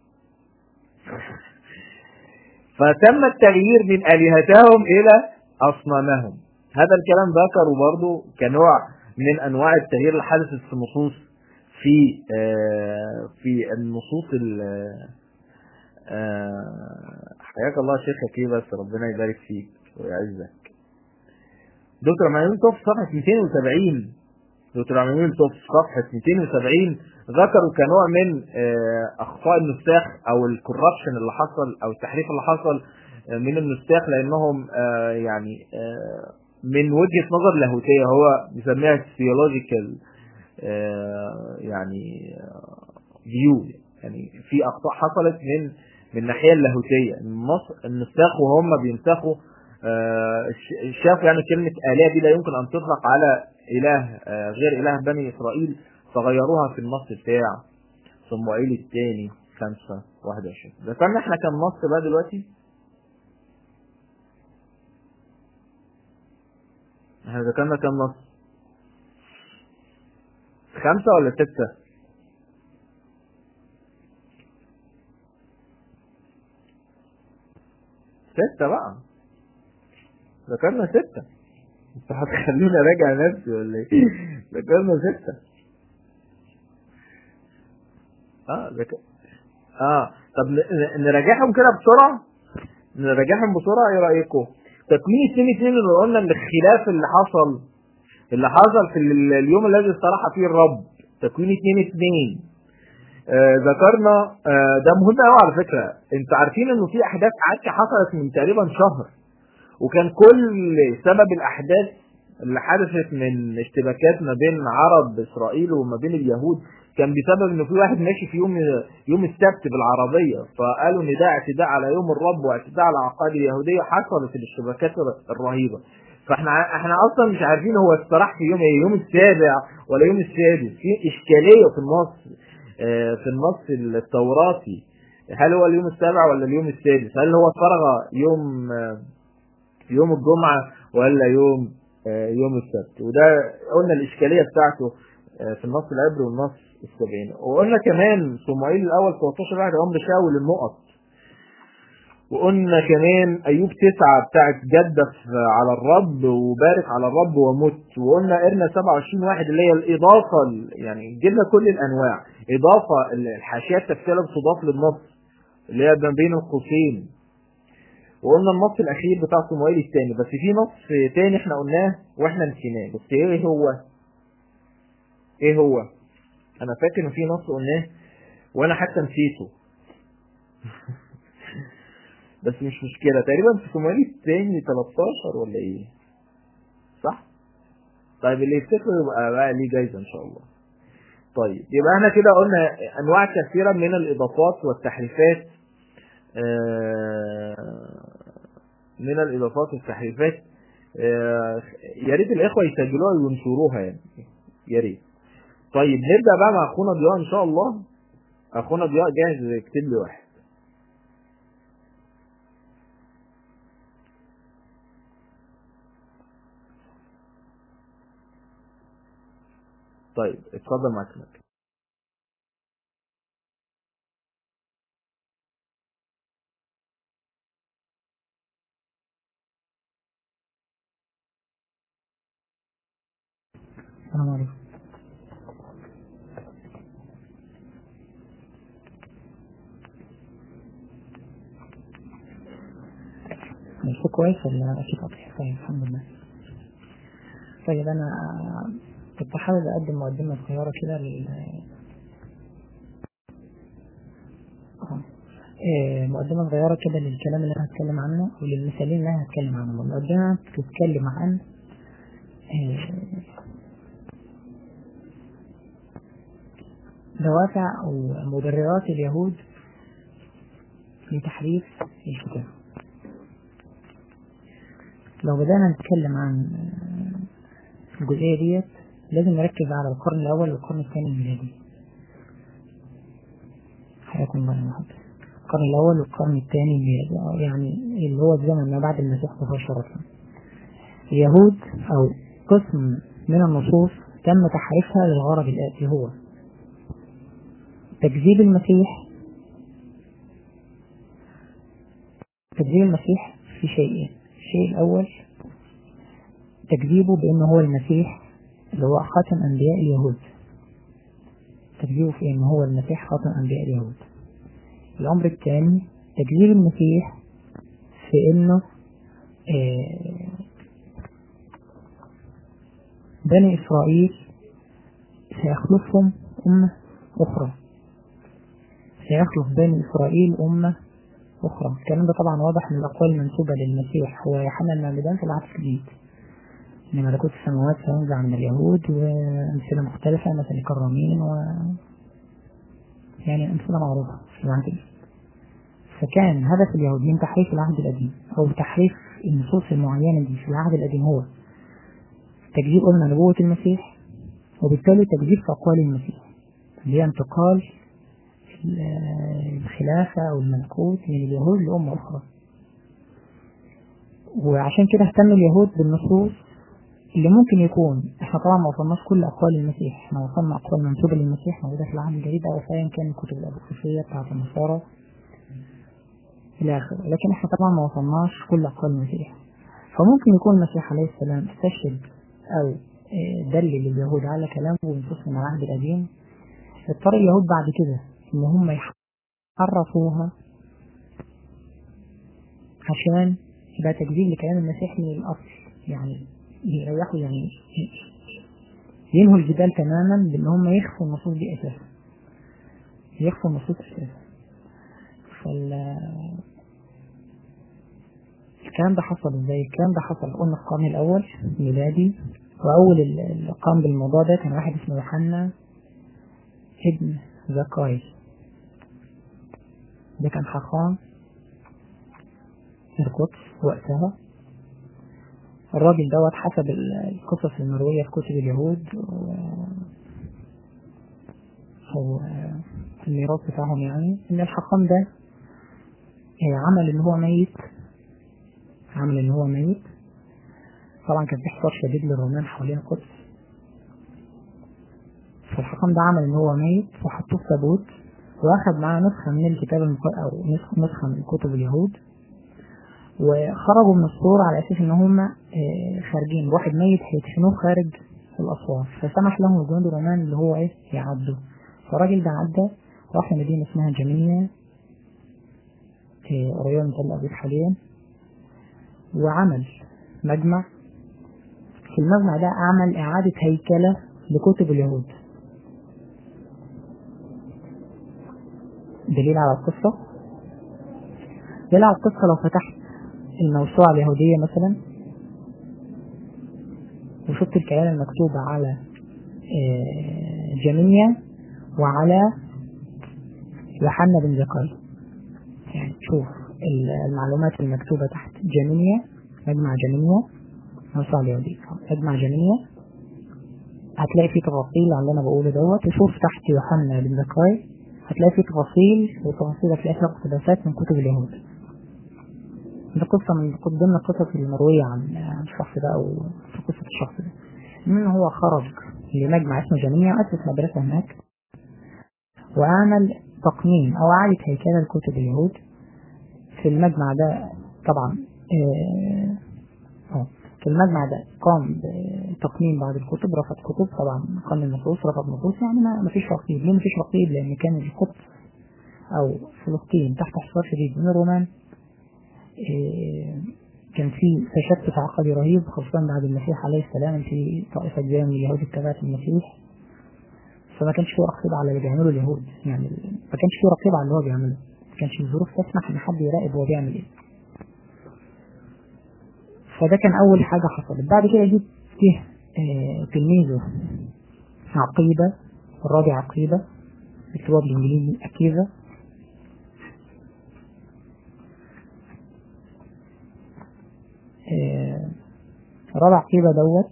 [SPEAKER 3] فتم التغيير من آلهتهم إلى أصنامهم هذا الكلام ذكره برضه كنوع من أنواع التغيير اللي حدثت في النصوص في آه، في النصوص ال آه، حياك الله شيخك ايه بس ربنا يبارك فيك ويعزك دكتور معلول توف صفحة 270 دكتور معلول توف صفحة 270 ذكروا كنوع من آه، اخطاء النساخ او الكوربشن اللي حصل او التحريف اللي حصل آه، من النساخ لانهم آه، يعني آه، من وجهة نظر لاهوتية هو بيسميها theological آه، يعني فيو يعني في اخطاء حصلت من من الناحيه اللاهوتيه النص النساخ وهم بينسخوا آه، ش- شافوا يعني كلمه اله دي لا يمكن ان تطلق على اله آه، غير اله بني اسرائيل فغيروها في النص بتاع صموئيل الثاني 5 21 ذكرنا احنا كم نص بقى دلوقتي؟ احنا ذكرنا كم نص؟ خمسة ولا ستة؟ ستة بقى ذكرنا ستة انت هتخليني اراجع نفسي ولا ايه؟ ذكرنا ستة اه ذكر اه طب ن- ن- نراجعهم كده بسرعة نراجعهم بسرعة ايه رأيكم؟ تكوين اتنين اتنين اللي قلنا ان الخلاف اللي حصل اللي حصل في ال- اليوم الذي استراح فيه الرب تكوين اتنين اتنين آه ذكرنا آه ده مهم قوي على فكرة انتوا عارفين انه في احداث عكة حصلت من تقريبا شهر وكان كل سبب الاحداث اللي حدثت من اشتباكات ما بين عرب اسرائيل وما بين اليهود كان بسبب ان في واحد ماشي في يوم يوم السبت بالعربيه فقالوا ان ده اعتداء على يوم الرب واعتداء على العقائد اليهوديه حصلت الاشتباكات الرهيبه فاحنا ع- احنا اصلا مش عارفين هو استراح في يوم ايه يوم السابع ولا يوم السادس في اشكاليه في النص آه، في النص التوراتي هل هو اليوم السابع ولا اليوم السادس هل هو فرغ يوم آه، يوم الجمعة ولا يوم آه، يوم السبت وده قلنا الإشكالية بتاعته آه، في النص العبري والنص السبعيني وقلنا كمان صموئيل الأول 13 واحد أمر شاول النقط وقلنا كمان أيوب تسعة بتاعت جدف على الرب وبارك على الرب ومت وقلنا إرنا 27 واحد اللي هي الإضافة ال- يعني جبنا كل الأنواع إضافة الحاشية التفسيرية بتضاف للنص اللي هي ما بين القوسين وقلنا النص الاخير بتاع صموئيل الثاني بس في نص تاني احنا قلناه واحنا نسيناه بس ايه هو ايه هو انا فاكر ان في نص قلناه وانا حتى نسيته بس مش مشكلة تقريبا في صموئيل الثاني 13 ولا ايه صح طيب اللي يفتكره يبقى بقى ليه جايزة ان شاء الله طيب يبقى احنا كده قلنا انواع كثيرة من الاضافات والتحريفات آه، من الاضافات والتحريفات آه، يا ريت الاخوه يسجلوها وينشروها يعني يا ريت طيب نبدا بقى مع اخونا ضياء ان شاء الله اخونا ضياء جاهز يكتب لي واحد طيب اتفضل معاك المايك.
[SPEAKER 4] السلام عليكم الصوت كويس ولا في تقطيع؟ طيب الحمد لله. طيب أنا كنت حابب أقدم مقدمة صغيرة كده لل آه. إيه، مقدمة صغيرة كده للكلام اللي أنا هتكلم عنه وللمثالين اللي أنا هتكلم عنهم. المقدمة بتتكلم عن إيه، دوافع أو مبررات اليهود لتحريف الكتاب لو بدأنا نتكلم عن الجزئية ديت لازم نركز على القرن الأول والقرن الثاني الميلادي حياكم الله يا محمد القرن الأول والقرن الثاني الميلادي آه، يعني اللي هو الزمن ما بعد المسيح مباشرة اليهود أو قسم من النصوص تم تحريفها للغرض الآتي هو تكذيب المسيح تكذيب المسيح في شيئين الشيء الأول تكذيبه بأنه هو المسيح اللي هو خاتم أنبياء اليهود تكذيبه في إن هو المسيح خاتم أنبياء اليهود الأمر الثاني تكذيب المسيح في إنه آه، بني إسرائيل سيخلفهم أمة أخرى سيخلف بني إسرائيل أمة أخرى الكلام ده طبعا واضح من الأقوال المنسوبة للمسيح هو يوحنا المعمدان في العهد الجديد إن ملكوت السماوات سينزع من اليهود وأمثلة مختلفة مثل الكرامين و يعني أمثلة معروفة في العهد الجديد فكان هدف اليهود من تحريف العهد القديم أو تحريف النصوص المعينة دي في العهد القديم هو تكذيب قلنا نبوة المسيح وبالتالي تكذيب في أقوال المسيح اللي هي انتقال الخلافة أو الملكوت من اليهود لأمة أخرى وعشان كده اهتم اليهود بالنصوص اللي ممكن يكون احنا طبعا ما وصلناش كل أقوال المسيح احنا وصلنا أقوال منسوبة للمسيح موجودة في العهد الجديد أو أيا كان الكتب الأبوكريفية بتاعت النصارى إلى آخره لكن احنا طبعا ما وصلناش كل أقوال المسيح فممكن يكون المسيح عليه السلام استشهد أو دلل اليهود على كلامه ونصوص من العهد القديم اضطر اليهود بعد كده ان هم يحرفوها عشان يبقى تكذيب لكلام المسيح من الاصل يعني يريحوا يعني ينهوا الجدال تماما بان هم يخفوا النصوص دي اساسا يخفوا النصوص اساسا فال الكلام ده حصل ازاي؟ الكلام ده حصل قلنا في القرن الاول ميلادي واول اللي قام بالموضوع ده كان واحد اسمه يوحنا ابن زكاي ده كان حقان القدس وقتها الراجل دوت حسب القصص المروية في كتب اليهود أو الميراث بتاعهم يعني إن الحقان ده عمل إن هو ميت عمل إن هو ميت طبعا كان في حصار شديد للرومان حوالين القدس فالحكم ده عمل ان هو ميت وحطوه في تابوت واخد معاه نسخة من الكتاب المق... او نسخة من كتب اليهود وخرجوا من السور على اساس ان هم خارجين واحد ميت هيدفنوه خارج الاسوار فسمح لهم الجنود الرومان اللي هو ايه يعدوا فالراجل ده عدى راح لمدينة اسمها جمينيا قريبة من تل ابيب حاليا وعمل مجمع في المجمع ده عمل اعادة هيكلة لكتب اليهود دليل على القصة دليل على القصة لو فتحت الموسوعة اليهودية مثلا وشفت الكلام المكتوب على جميع وعلى يوحنا بن زكريا يعني شوف المعلومات المكتوبة تحت جميع مجمع جميع موسوعة اليهودية مجمع جميع هتلاقي فيه تفاصيل على اللي انا بقوله دوت وشوف تحت يوحنا بن زكريا هتلاقي فيه تفاصيل وتفاصيل هتلاقي فيها اقتباسات من كتب اليهود ده قصة من ضمن القصص المروية عن الشخص ده أو في قصة الشخص ده إن هو خرج لمجمع اسمه جميع أسس مدرسة هناك وعمل تقنين أو إعادة هيكلة لكتب اليهود في المجمع ده طبعا اه في المجمع ده قام بتقنين بعض الكتب رفض كتب طبعا قام النصوص رفض نصوص يعني ما فيش رقيب ليه ما فيش رقيب لأن كان القدس أو فلسطين تحت حصار شديد من الرومان كان في تشتت عقدي رهيب خاصة بعد المسيح عليه السلام في طائفة كبيرة من اليهود اتبعت المسيح فما كانش في رقيب على اللي بيعمله اليهود يعني ما كانش في رقيب على اللي هو بيعمله ما كانش الظروف تسمح ان حد يراقب هو بيعمل ايه فده كان اول حاجة حصلت بعد كده جه جه تلميذه عقيدة الراجع عقيدة مكتوبة بالانجليزي اكيزا رابع عقيدة دوت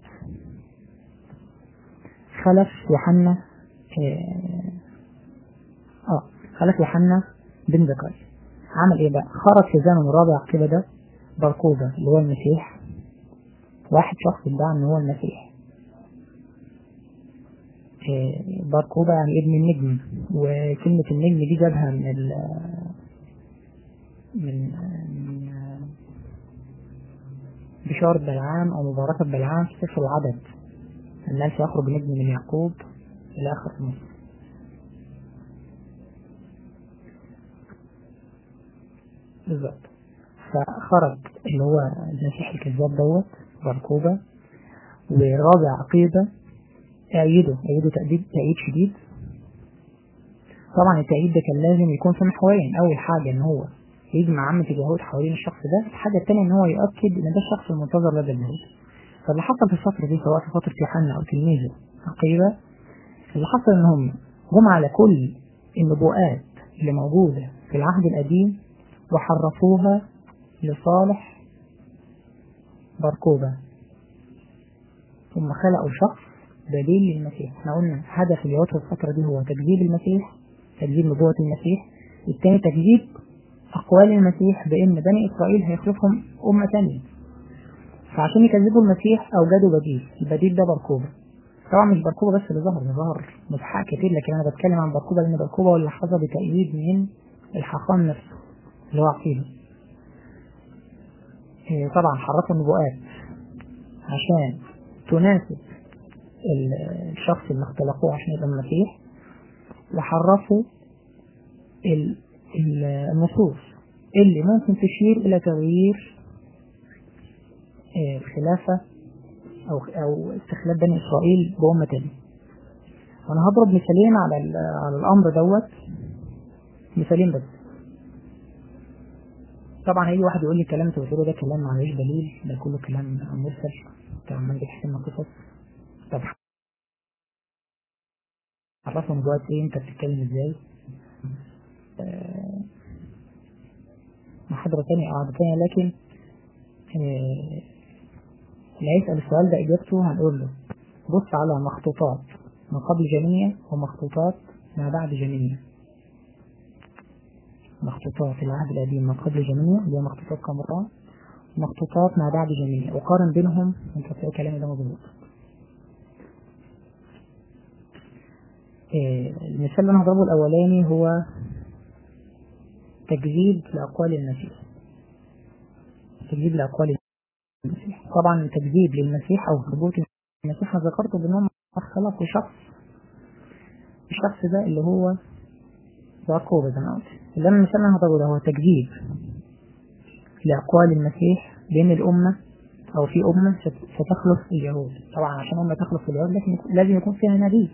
[SPEAKER 4] خلف يوحنا اه خلف يوحنا بن زكريا عمل ايه بقى خرج في زمن الرابع عقيدة ده بركوزة اللي هو المسيح واحد شخص ادعى ان هو المسيح باركوبة يعني ابن النجم وكلمة النجم دي جابها من ال من من بشارة بلعام أو مباركة بلعام في سفر العدد الناس يخرج نجم من يعقوب إلى آخر مصر بالظبط فخرج اللي هو المسيح الكذاب دوت بركوبة ورابع عقيدة أيده أيده تأييد تأييد شديد طبعا التأييد ده كان لازم يكون في محورين أول حاجة إن هو يجمع عامة اليهود حوالين الشخص ده الحاجة التانية إن هو يؤكد إن ده الشخص المنتظر لدى اليهود فاللي حصل في الفترة دي سواء في فترة يوحنا أو تلميذه عقيبة اللي حصل إن هم جم على كل النبوءات اللي موجودة في العهد القديم وحرفوها لصالح بركوبة ثم خلقوا شخص بديل للمسيح احنا قلنا هدف اليهود في الفترة دي هو تكذيب المسيح تكذيب نبوة المسيح الثاني تكذيب أقوال المسيح بأن بني إسرائيل هيخلفهم أمة تانية فعشان يكذبوا المسيح أوجدوا بديل البديل ده بركوبة طبعا مش بركوبة بس اللي ظهر ده ظهر مسحاء كتير لكن أنا بتكلم عن بركوبة لأن بركوبة هو اللي حظى بتأييد من الحاخام نفسه اللي هو عقيله إيه طبعا حرفوا النبوءات عشان تناسب الشخص اللي اختلقوه عشان يبقى المسيح وحرفوا النصوص اللي ممكن تشير إلى تغيير الخلافة أو أو استخلاف بني إسرائيل بأمة تانية. وأنا هضرب مثالين على على الأمر دوت مثالين بس. طبعا هيجي واحد يقول لي الكلام انت بتقوله ده كلام معلوش دليل ده كله كلام مرسل انت عمال بتحكي لنا قصص طب عرفهم دلوقتي ايه انت بتتكلم ازاي آه محاضرة تانية أو عادة تانية لكن آه اللي هيسأل السؤال ده إجابته هنقول له بص على مخطوطات ما قبل جميع ومخطوطات ما بعد جميع مخطوطات العهد القديم ما قبل جميع اللي هي مخطوطات قمران مخطوطات ما بعد جميع وقارن بينهم انت هتلاقي كلامي ده مظبوط إيه المثال اللي انا هضربه الاولاني هو تكذيب لاقوال المسيح تكذيب لاقوال المسيح طبعا تكذيب للمسيح او ثبوت المسيح انا ذكرته بانهم خلقوا شخص الشخص ده اللي هو يعقوب زي ما قلت اللي انا المثال اللي انا هضربه ده هو تكذيب لاقوال المسيح بين الامه او في امه ستخلص اليهود طبعا عشان امه تخلص اليهود لازم لازم يكون فيها نبي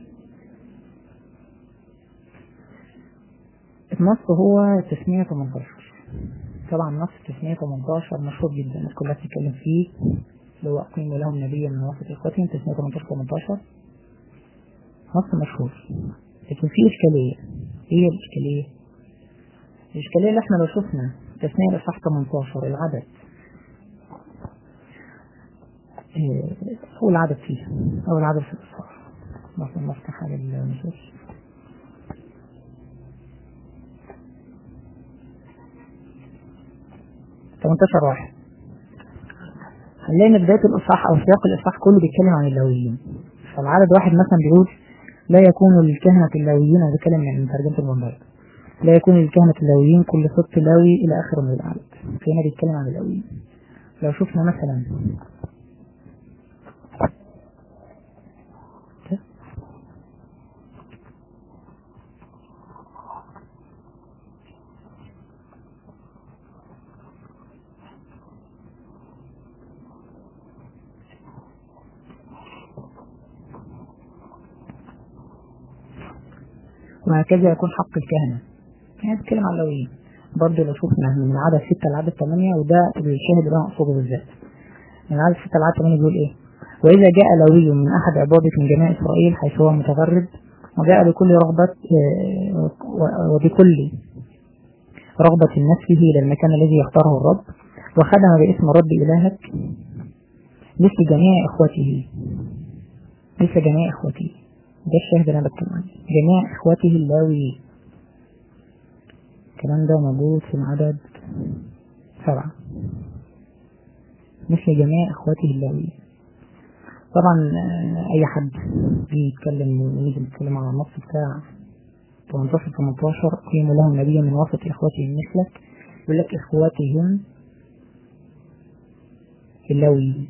[SPEAKER 4] النص هو تسمية 18 طبعا نص تسمية 18 مشهور جدا الناس كلها بتتكلم فيه اللي هو أقيموا لهم نبيا من وسط إخوتهم تسمية 18 18 نص مشهور لكن في إشكالية إيه الإشكالية؟ الإشكالية اللي إحنا لو شفنا تسمية الإصحاح 18 العدد أول عدد فيه أول عدد في الإصحاح مثلا نفتح على النصوص تمنتاشر واحد هنلاقي ان بداية الإصحاح أو سياق الإصحاح كله بيتكلم عن اللاويين فالعدد واحد مثلا بيقول لا يكون للكهنة اللاويين أنا بتكلم من ترجمة المنبر لا يكون للكهنة اللاويين كل سبط لاوي إلى آخر من العدد فهنا بيتكلم عن اللاويين لو شفنا مثلا وهكذا يكون حق الكهنة يعني بتكلم عن اللويين برضه لو شفنا من عدد ستة لعدد ثمانية وده الشاهد اللي أنا أقصده بالذات من عدد ستة لعدد ثمانية بيقول إيه وإذا جاء لوي من أحد عبادك من جميع إسرائيل حيث هو متغرب وجاء بكل رغبة وبكل رغبة نفسه إلى المكان الذي يختاره الرب وخدم باسم رب إلهك مثل جميع إخوته مثل جميع إخوته ده الشاهد اللي أنا بتكلم عنه جميع إخوته اللاويين الكلام ده موجود في العدد سبعة مثل جميع إخوته اللاويين طبعا أي حد بيتكلم نيجي نتكلم على النص بتاع 18 18 قيموا لهم نبيا من وسط إخوتهم مثلك يقول لك إخواتهم اللاويين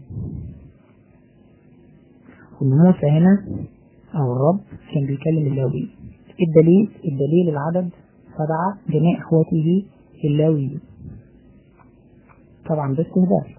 [SPEAKER 4] وموسى هنا أو الرب كان بيكلم اللاوي الدليل الدليل العدد سبعة جميع إخوته اللاوي طبعا ده استهبال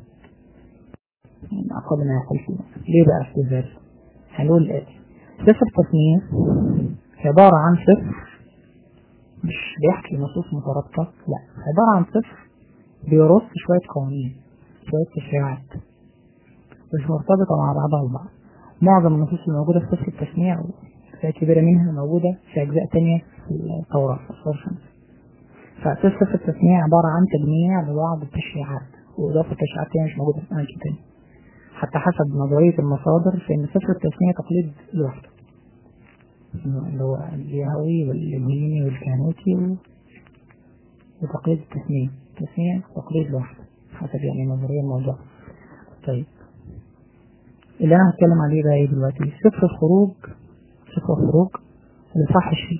[SPEAKER 4] يعني أقل ما يقول فيه ليه بقى استهبال هنقول الآتي صفر التصنيف عبارة عن صفر مش بيحكي نصوص مترابطة لا عبارة عن صفر بيرص شوية قوانين شوية تشريعات مش مرتبطة مع بعضها البعض معظم النصوص اللي موجودة في صفر التسميع وفئة كبيرة منها موجودة في أجزاء تانية في التوراة في أسفار شمس فصفر التسميع عبارة عن تجميع لبعض التشريعات وإضافة تشريعات تانية مش موجودة في أماكن تانية حتى حسب نظرية المصادر فإن صفر التسمية تقليد لوحده اللي هو اليهوي والإبليني والكهنوتي و... وتقليد التسمية التسمية تقليد لوحده حسب يعني نظرية الموضوع طيب اللي أنا هتكلم عليه بقى إيه دلوقتي سفر الخروج سفر الخروج الإصحاح 20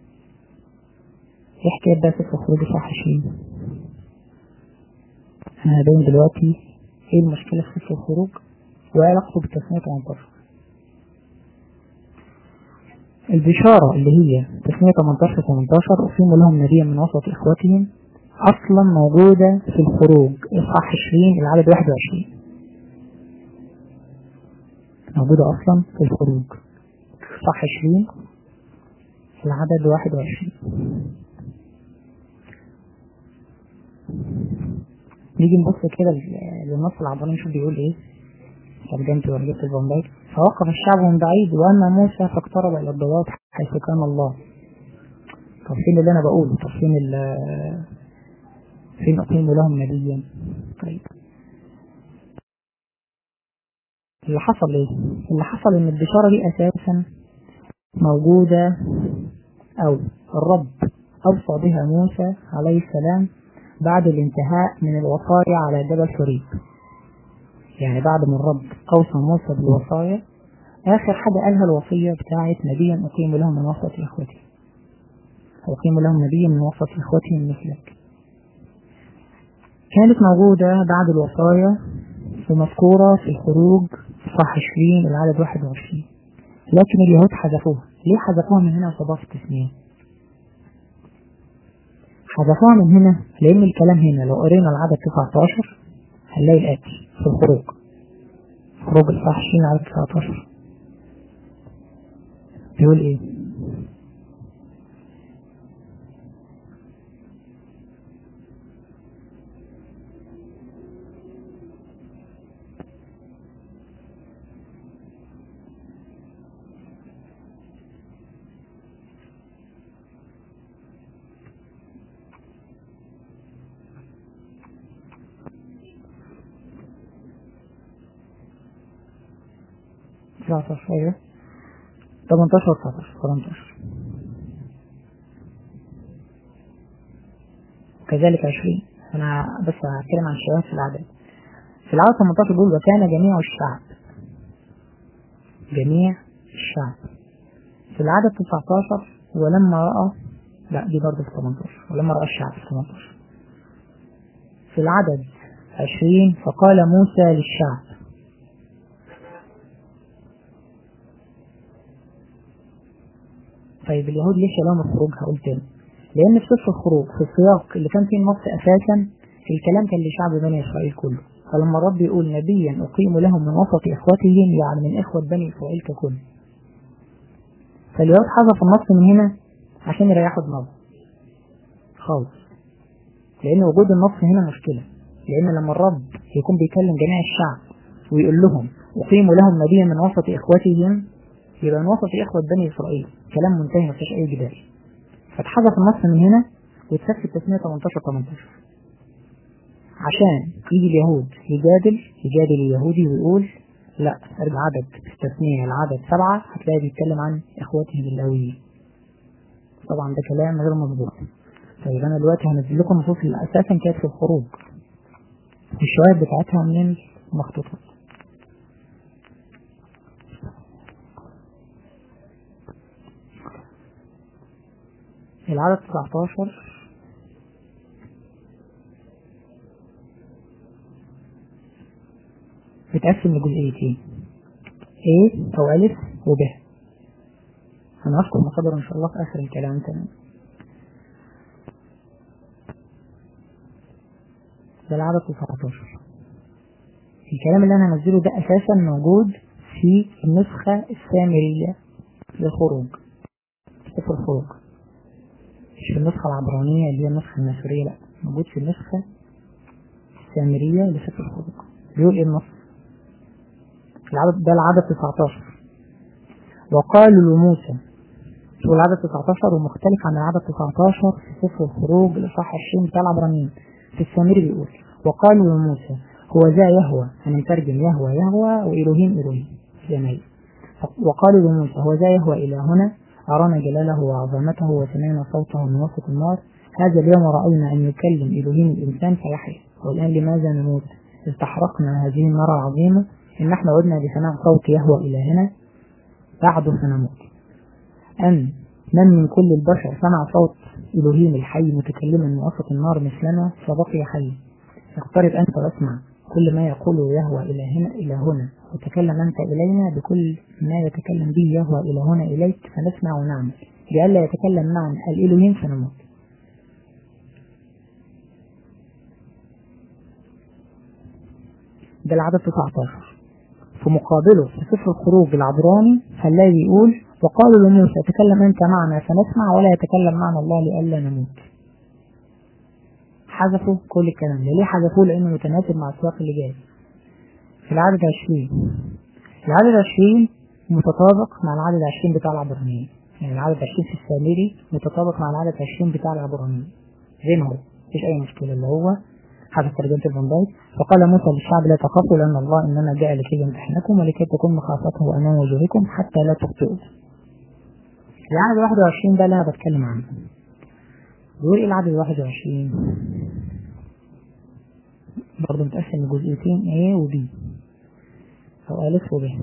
[SPEAKER 4] إيه حكاية بقى سفر الخروج الإصحاح 20 أنا هبين دلوقتي إيه المشكلة في سفر الخروج وإيه علاقته بالتسمية 18 البشارة اللي هي تسمية 18 18 أقيم لهم نبيا من وسط إخوتهم أصلا موجودة في الخروج إصحاح 20 العدد 21 موجودة أصلا في الخروج إصحاح 20 العدد 21 نيجي نبص كده للنص العبراني نشوف بيقول إيه ترجمت ورجبت البومباي فوقف الشعب من بعيد وأما موسى فاقترب إلى الضوات حيث كان الله طب فين اللي أنا بقوله طب فين فين أقيم لهم نبيا طيب اللي حصل ايه اللي حصل ان البشارة دي اساسا موجودة او الرب اوصى بها موسى عليه السلام بعد الانتهاء من الوصايا على جبل حريب يعني بعد ما الرب اوصى موسى بالوصايا اخر حاجة قالها الوصية بتاعت نبيا اقيم لهم من وسط اخوتي اقيم لهم نبيا من وسط اخوتهم مثلك كانت موجودة بعد الوصايا ومذكورة في الخروج صح 20 العدد 21 لكن اليهود حذفوها ليه حذفوها من هنا وتضاف التسمية حذفوها من هنا لأن الكلام هنا لو قرينا العدد 19 هنلاقي الآتي في الخروج خروج الصح 20 العدد 19 بيقول ايه تسعتاشر ايوه تمنتاشر تسعتاشر تمنتاشر وكذلك عشرين انا بس هتكلم عن الشباب في العدد في العدد 18 بيقول وكان جميع الشعب جميع الشعب في العدد 19 ولما رأى لا دي برضه في 18 ولما رأى الشعب في 18 في العدد 20 فقال موسى للشعب طيب اليهود ليش لهم الخروج هقول تاني لان في سفر الخروج في السياق اللي كان فيه النص اساسا الكلام كان لشعب بني اسرائيل كله فلما الرب يقول نبيا اقيم لهم من وسط اخوتهم يعني من اخوة بني اسرائيل ككل فاليهود حذف النص من هنا عشان يريحوا دماغهم خالص لان وجود النص هنا مشكلة لان لما الرب يكون بيكلم جميع الشعب ويقول لهم اقيم لهم نبيا من وسط اخوتهم يبقى من وسط إخوة بني إسرائيل كلام منتهي ما فيش أي جدال فاتحذف النص من هنا واتسف التسمية 18 18 عشان يجي اليهود يجادل يجادل اليهودي ويقول لا العدد التسمية العدد سبعة هتلاقي بيتكلم عن إخواتهم اللاويين طبعا ده كلام غير مظبوط طيب أنا دلوقتي هنزل لكم نصوص اللي أساسا كانت في الخروج الشواهد بتاعتها من المخطوطات العدد 19 بتقسم لجزئيتين A أو ألف وب هنذكر مصادر إن شاء الله في آخر الكلام تمام ده العدد 19 الكلام اللي انا هنزله ده اساسا موجود في النسخة السامرية للخروج سفر الخروج مش في النسخة العبرانية اللي هي النسخة الناشرية لا موجود في النسخة السامرية لسفر الخروج بيقول ايه النص العدد ده العدد 19 وقالوا لموسى شو العدد 19 ومختلف عن العدد 19 في سفر الخروج الإصحاح 20 بتاع العبرانيين في السامري بيقول وقالوا لموسى هو ذا يهوى هنترجم يهوى يهوى وإلهين إلهين جميل وقالوا لموسى هو ذا يهوى إلى هنا أرانا جلاله وعظمته وسمعنا صوته من وسط النار هذا اليوم رأينا أن يكلم إلهين الإنسان فيحيا والآن لماذا نموت إذ تحرقنا هذه النار العظيمة إن نحن عدنا بسماع صوت يهوى إلهنا بعد سنموت أن من من كل البشر سمع صوت إلهيم الحي متكلما من وسط النار مثلنا فبقي حي اقترب أنت واسمع كل ما يقوله يهوى إلى هنا إلى هنا وتكلم أنت إلينا بكل ما يتكلم به يهوى إلى هنا إليك فنسمع ونعمل لئلا يتكلم معنا الإلهيم فنموت ده العدد 19 في مقابله في سفر الخروج العبراني هنلاقي يقول وقالوا لموسى تكلم أنت معنا فنسمع ولا يتكلم معنا الله لئلا نموت حذفوا كل الكلام ده ليه حذفوه لأنه متناسب مع السياق اللي جاي في العدد 20 العدد 20 متطابق مع العدد 20 بتاع العبرانيين يعني العدد 20 في السامري متطابق مع العدد 20 بتاع العبرانيين زي ما هو مفيش أي مشكلة اللي هو حسب ترجمة الفان دايك فقال موسى للشعب لا تخافوا لأن الله إنما جاء لكي يمتحنكم ولكي تكون مخافته أمام وجوهكم حتى لا تخطئوا العدد 21 ده اللي أنا بتكلم عنه بيقول إيه العدد 21 برضه متقسم لجزئيتين A و B أو ألف و ب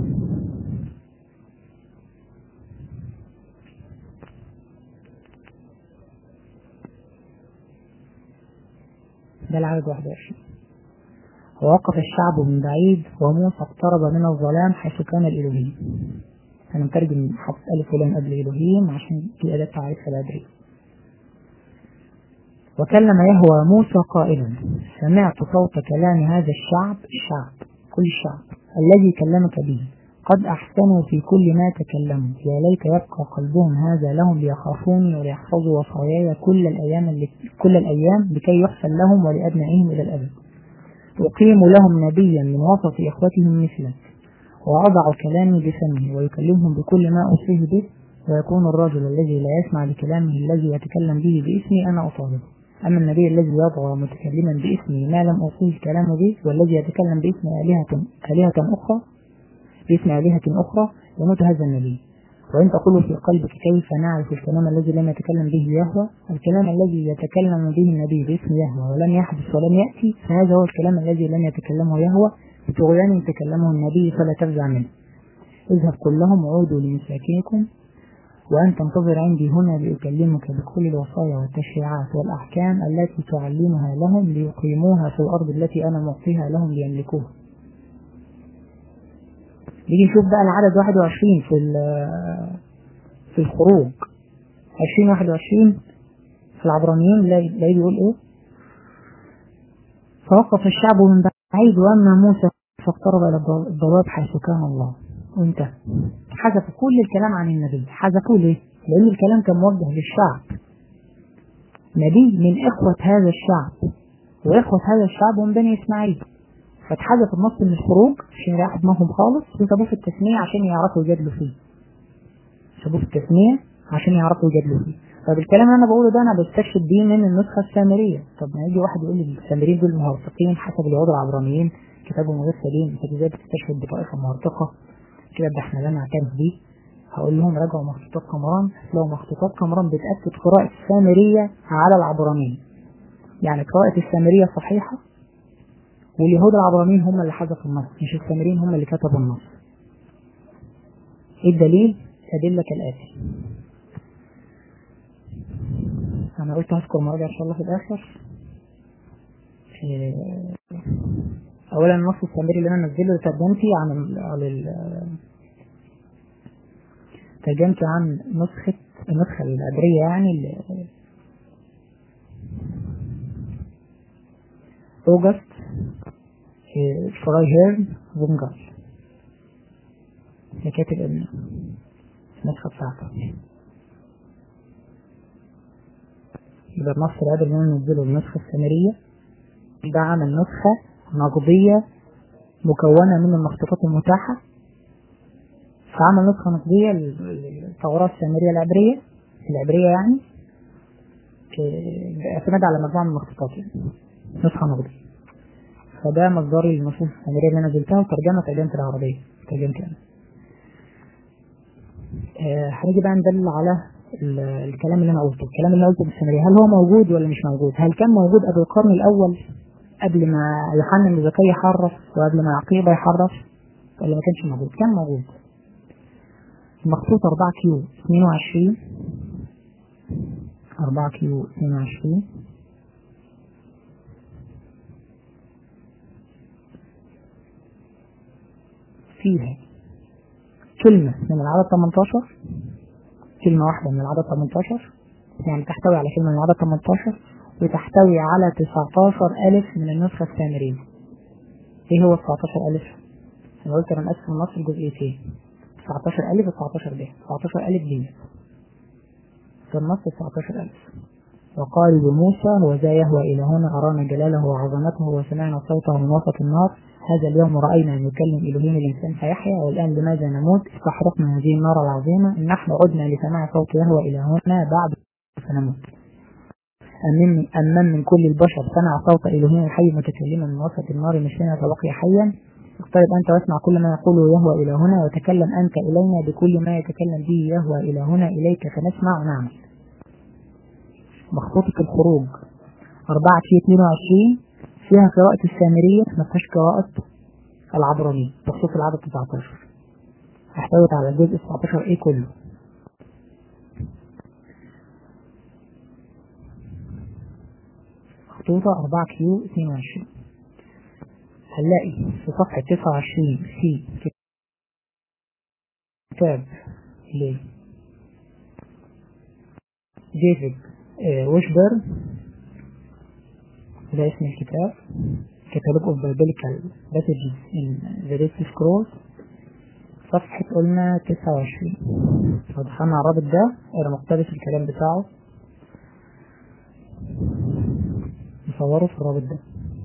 [SPEAKER 4] ده العدد 21 ووقف الشعب من بعيد وموسى اقترب من الظلام حيث كان الإلهيم أنا مترجم حرف ألف ولام قبل إلهيم عشان دي أداة تعريف الأدري وكلم يهوى موسى قائلا سمعت صوت كلام هذا الشعب الشعب كل الشعب الذي كلمك به قد أحسنوا في كل ما تكلموا يا ليت يبقى قلبهم هذا لهم ليخافوني وليحفظوا وصاياي كل الأيام اللي كل الأيام لكي يحسن لهم ولأبنائهم إلى الأبد أقيم لهم نبيا من وسط إخوتهم مثلك وأضع كلامي بفمه ويكلمهم بكل ما أوصيه به ويكون الرجل الذي لا يسمع لكلامه الذي يتكلم به باسمي أنا أطالبه أما النبي الذي يدعو متكلما باسمي ما لم أوصيه الكلام به والذي يتكلم باسم آلهة آلهة أخرى باسم آلهة أخرى يموت هذا النبي وإن تقول في قلبك كيف نعرف الكلام الذي لم يتكلم به يهوى الكلام الذي يتكلم به النبي باسم يهوى ولم يحدث ولم يأتي فهذا هو الكلام الذي لم يتكلمه يهوى بطغيان تكلمه النبي فلا تفزع منه اذهب كلهم عودوا لمساكنكم وأن تنتظر عندي هنا لأكلمك بكل الوصايا والتشريعات والأحكام التي تعلمها لهم ليقيموها في الأرض التي أنا معطيها لهم ليملكوها نيجي نشوف بقى العدد 21 في في الخروج 20 21 في العبرانيين لا بيقول ايه فوقف الشعب من بعيد واما موسى فاقترب الى الضباب حيث كان الله وانتهى حذفوا كل الكلام عن النبي حذفوه ليه؟ لان الكلام كان موجه للشعب نبي من اخوة هذا الشعب واخوة هذا الشعب هم بني اسماعيل فاتحذف النص من الخروج عشان يريح دماغهم خالص وسابوه في التسمية عشان يعرفوا يجادلوا فيه سابوه في التسمية عشان يعرفوا يجادلوا فيه طب الكلام اللي انا بقوله ده انا بستشهد بيه من النسخة السامرية طب ما يجي واحد يقول لي السامريين دول مهرطقين حسب اليهود العبرانيين كتابهم غير سليم انت ازاي بتستشهد بطائفة مهرطقة كده ده احنا لا نعترف بيه هقول لهم راجعوا مخطوطات قمران لو مخطوطات قمران بتأكد قراءة السامرية على العبرانيين يعني قراءة السامرية صحيحة واليهود العبرانيين هم اللي حذفوا النص مش السامريين هم اللي كتبوا النص ايه الدليل أدلة كالآتي أنا قلت هذكر مراجع إن شاء الله في الآخر أولا النص السامري اللي أنا نزله ترجمتي عن ال ترجمتي عن نسخة النسخة العبرية يعني أوجست آه، فرايهيرن فونجال ده كاتب ابنه النسخة بتاعته يبقى النص اللي قبل ما ننزله النسخة السامرية ده عمل نسخة نقدية مكونة من المخطوطات المتاحة فعمل نسخة نقدية للتوراة السامرية العبرية العبرية يعني ك- اعتماد على مجموعة من المخطوطات يعني نسخة نقدية فده مصدري للنصوص السامرية اللي أنا نزلتها وترجمة ترجمة العربية ترجمتي أنا آه، هنيجي بقى ندل على ال- الكلام اللي انا قلته الكلام اللي انا قلته بالسامرية هل هو موجود ولا مش موجود هل كان موجود قبل القرن الاول قبل ما يوحنا بن زكريا يحرف وقبل ما يعقيب يحرف ولا ما كانش موجود كان موجود المخطوط 4 كيو 22 4 كيو 22 فيها كلمة من العدد 18 كلمة واحدة من العدد 18 يعني تحتوي على كلمة من العدد 18 وتحتوي على 19 ألف من النسخة السامرية إيه هو 19 ألف؟ أنا قلت أنا مقسم النص لجزئيتين 19 ألف و 19 ب 19 ألف دي في النص 19 ألف وقال لموسى هو ذا يهوى إلى هنا أرانا جلاله وعظمته وسمعنا صوته من وسط النار هذا اليوم رأينا أن يكلم إلهين الإنسان فيحيا والآن لماذا نموت استحرقنا هذه النار العظيمة إن نحن عدنا لسماع صوت يهوى إلى هنا بعد فنموت أم من, أم من, من كل البشر سمع صوت إلهين الحي متكلما من وسط النار مشينا فبقي حيا اقترب أنت واسمع كل ما يقوله يهوى إلى هنا وتكلم أنت إلينا بكل ما يتكلم به يهوى إلى هنا إليك فنسمع ونعمل مخطوطة الخروج 4 في 22 فيها قراءة السامرية ما فيهاش قراءة العبرانية بخصوص العدد 19 احتوت على الجزء 19 ايه كله مخطوطة 4 كيو 22 هنلاقي في صفحة 29 في كتاب ل ديفيد آه، ويشبرن ده اسم الكتاب Catalog of Biblical Passages in the Dead Sea Scrolls صفحة قلنا 29 لو دخلنا على الرابط ده اقرا مقتبس الكلام بتاعه نصوره في الرابط ده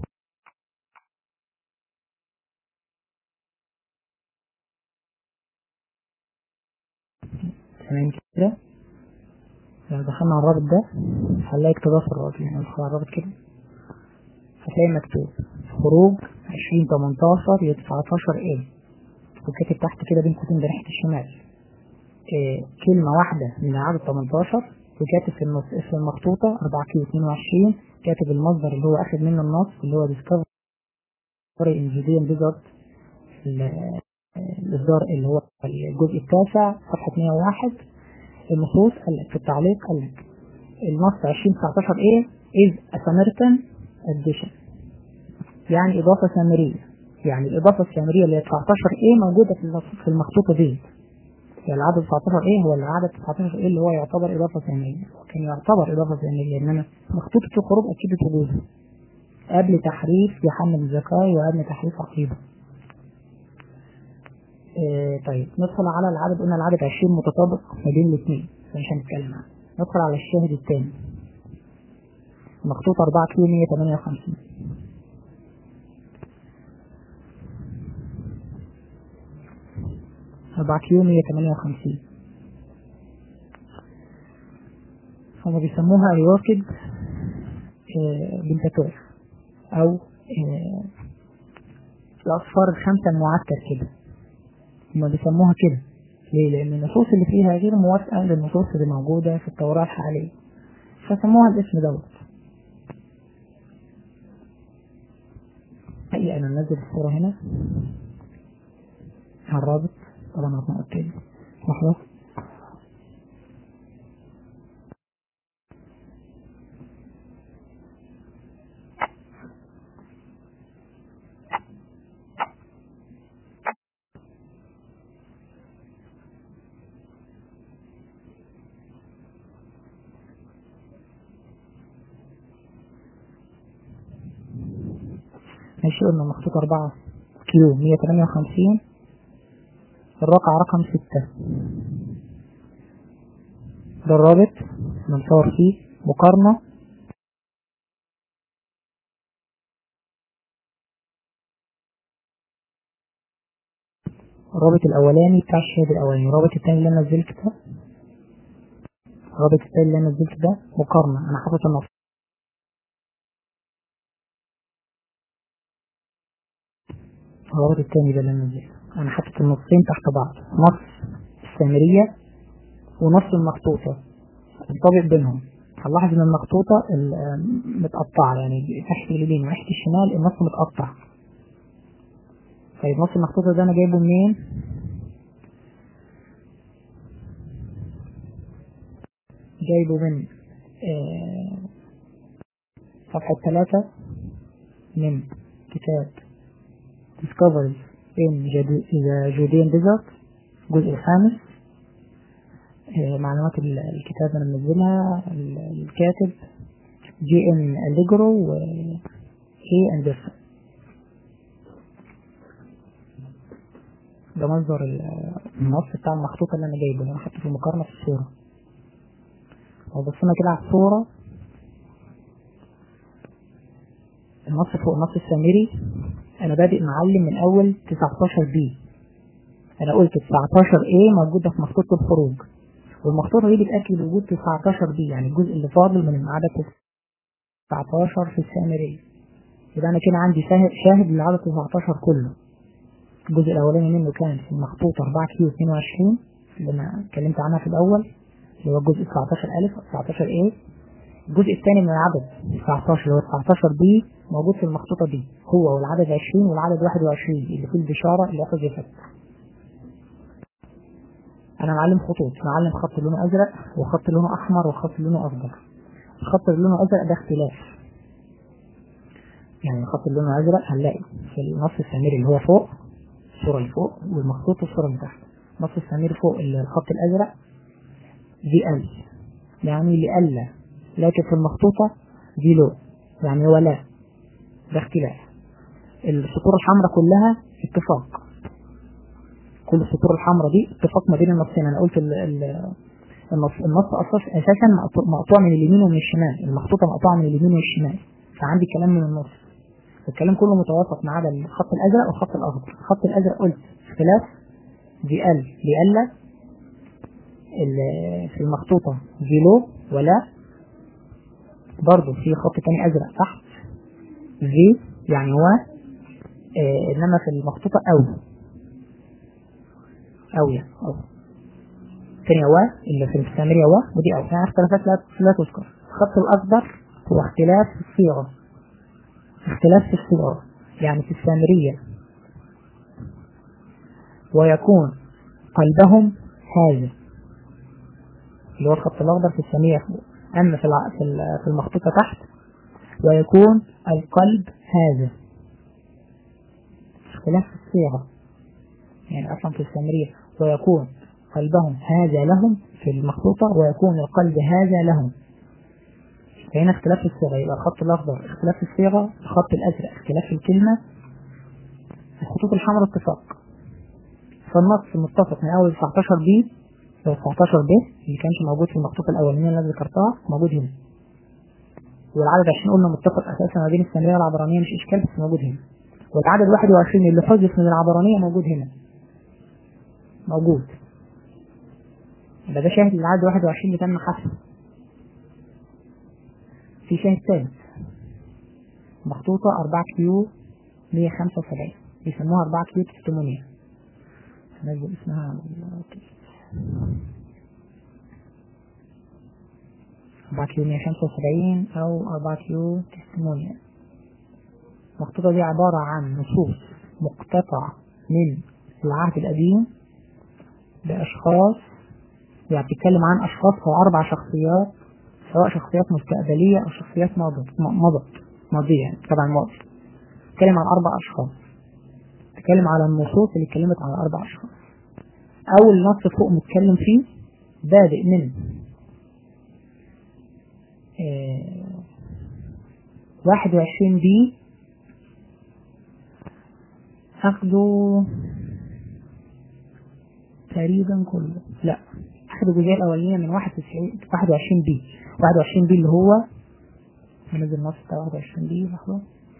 [SPEAKER 4] تمام كده لو دخلنا على الرابط ده هنلاقي اقتباس الرابط يعني ندخل على الرابط كده هتلاقي مكتوب خروج 2018 ل 19 ايه وكاتب تحت كده بين قوسين بناحية الشمال إيه كلمة واحدة من عدد 18 وكاتب في النص اسم المخطوطة 4 كيلو 22 كاتب المصدر اللي هو أخد منه النص اللي هو Discovery in Judean Desert ال- الإصدار اللي هو الجزء التاسع صفحة 101 النصوص قال لك في التعليق قال لك النص 2019 ايه is a Samaritan addition يعني إضافة سامرية يعني الإضافة السامرية اللي هي 19 ايه موجودة في النص- في المخطوطة دي يعني العدد 19 ايه هو العدد 19 ايه اللي هو يعتبر إضافة سامرية كان يعتبر إضافة سامرية إنما مخطوطة الخروج أكيد وجوده قبل تحريف يوحنا بن زكاي وقبل تحريف عقيدة إيه طيب ندخل على العدد قلنا العدد 20 متطابق ما بين الاثنين مش هنتكلم عنه ندخل على الشاهد الثاني مخطوط 4 كيلو 158 4 كيلو 158 هما بيسموها الوركد بنتاتور او آه، الاصفار الخمسه المعسكر كده هما بيسموها كده ليه؟ لأن النصوص اللي فيها غير موافقة للنصوص اللي موجودة في التوراة الحالية فسموها الاسم دوت حقيقة أنا منزل الصورة هنا على الرابط طبعا هتنقط تاني لحظة ماشي قلنا مخطوط 4 كيلو 158 الرقع رقم 6 ده الرابط بنصور فيه مقارنة الرابط الأولاني بتاع الشهاد الأولاني الرابط التاني اللي أنا نزلت ده الرابط التاني اللي أنا نزلت ده مقارنة أنا حاطط النص الرابط التاني ده اللي أنا نزلته أنا حاطط النصين تحت بعض نص السامرية ونص المخطوطة الطابق بينهم هنلاحظ ان المخطوطة متقطعة يعني ناحية اليمين وناحية الشمال النص متقطع طيب نص المخطوطة ده انا جايبه منين؟ جايبه من آه صفحة ثلاثة من كتاب Discoveries in the Judean Desert الجزء الخامس معلومات الكتاب انا منزلها الكاتب جي ان اليجرو و اي اندرسون ده مصدر النص بتاع المخطوطة اللي انا جايبه انا حاطه في المقارنة في الصورة لو بصينا كده على الصورة النص فوق النص السامري انا بادئ معلم من اول 19 بي انا قلت 19 ايه موجودة في مخطوطة الخروج والمخطوطة دي بتأكد وجود 19 بي يعني الجزء اللي فاضل من العدد 19 في السامرية يبقى أنا كده عندي شاهد للعدد 19 كله الجزء الأولاني منه كان في المخطوطة 4 كيو 22 اللي أنا اتكلمت عنها في الأول اللي هو الجزء 19 ألف 19 إيه الجزء الثاني من العدد 19 اللي هو 19 بي موجود في المخطوطة دي هو والعدد 20 والعدد 21 اللي فيه البشارة اللي حذفت انا معلم خطوط معلم خط لونه ازرق وخط لونه احمر وخط لونه اخضر الخط اللي لونه ازرق ده اختلاف يعني الخط اللي لونه ازرق هنلاقي في النص السامري اللي هو فوق الصوره اللي فوق والمخطوط الصوره اللي تحت النص السامري فوق الخط الازرق دي ال يعني لألا لكن في المخطوطة دي لو يعني ولا ده اختلاف السطور الحمراء كلها اتفاق كل السطور الحمراء دي اتفاق ما بين النصين انا قلت ال ال النص النص اساسا مقطوع من اليمين ومن الشمال المخطوطه مقطوعه من اليمين والشمال فعندي كلام من النص الكلام كله متوافق ما عدا الخط الازرق والخط الاخضر الخط الازرق قلت اختلاف دي ال لألا في المخطوطه دي لو ولا برضه في خط تاني ازرق تحت في يعني هو آه انما في المخطوطه او أو يعني أو تاني و اللي في السامرية و ودي أو يعني اختلافات لا لا تذكر الخط الأخضر هو اختلاف في الصيغة اختلاف في الصيغة يعني في السامرية ويكون قلبهم هذا اللي هو الخط الأخضر في السامرية فوق أما في في المخطوطة تحت ويكون القلب هذا اختلاف في الصيغة يعني أصلا في السامرية ويكون قلبهم هذا لهم في المخطوطة ويكون القلب هذا لهم فهنا اختلاف في الصيغة يبقى الخط الأخضر اختلاف في الصيغة الخط الأزرق اختلاف في الكلمة الخطوط الحمراء اتفاق فالنص متفق من أول 19 بي ل 19 ب اللي كانش موجود في المخطوطة الأولانية اللي ذكرتها موجود هنا والعدد عشان قلنا متفق أساسا ما بين السامرية والعبرانية مش إشكال بس موجود هنا والعدد 21 اللي حذف من العبرانية موجود هنا موجود يبقى ده شاهد للعدد 21 اللي تم حذفه في شاهد ثالث مخطوطة 4 كيو 175 بيسموها 4 كيو 800 هنزل اسمها على 4 كيو 175 أو 4 كيو 800 المخطوطة دي عبارة عن نصوص مقتطعة من العهد القديم بأشخاص يعني بتتكلم عن أشخاص أو أربع شخصيات سواء شخصيات مستقبلية أو شخصيات مضت مضت ماضية يعني طبعا ماضي بتتكلم عن أربع أشخاص بتتكلم على النصوص اللي اتكلمت عن أربع أشخاص أول نص فوق متكلم فيه بادئ من واحد وعشرين بي أخدوا تقريبا كله لا أخدوا الجزئية الأولانية من 91 21 بي 21 بي اللي هو هنزل النص بتاع 21 بي لحظة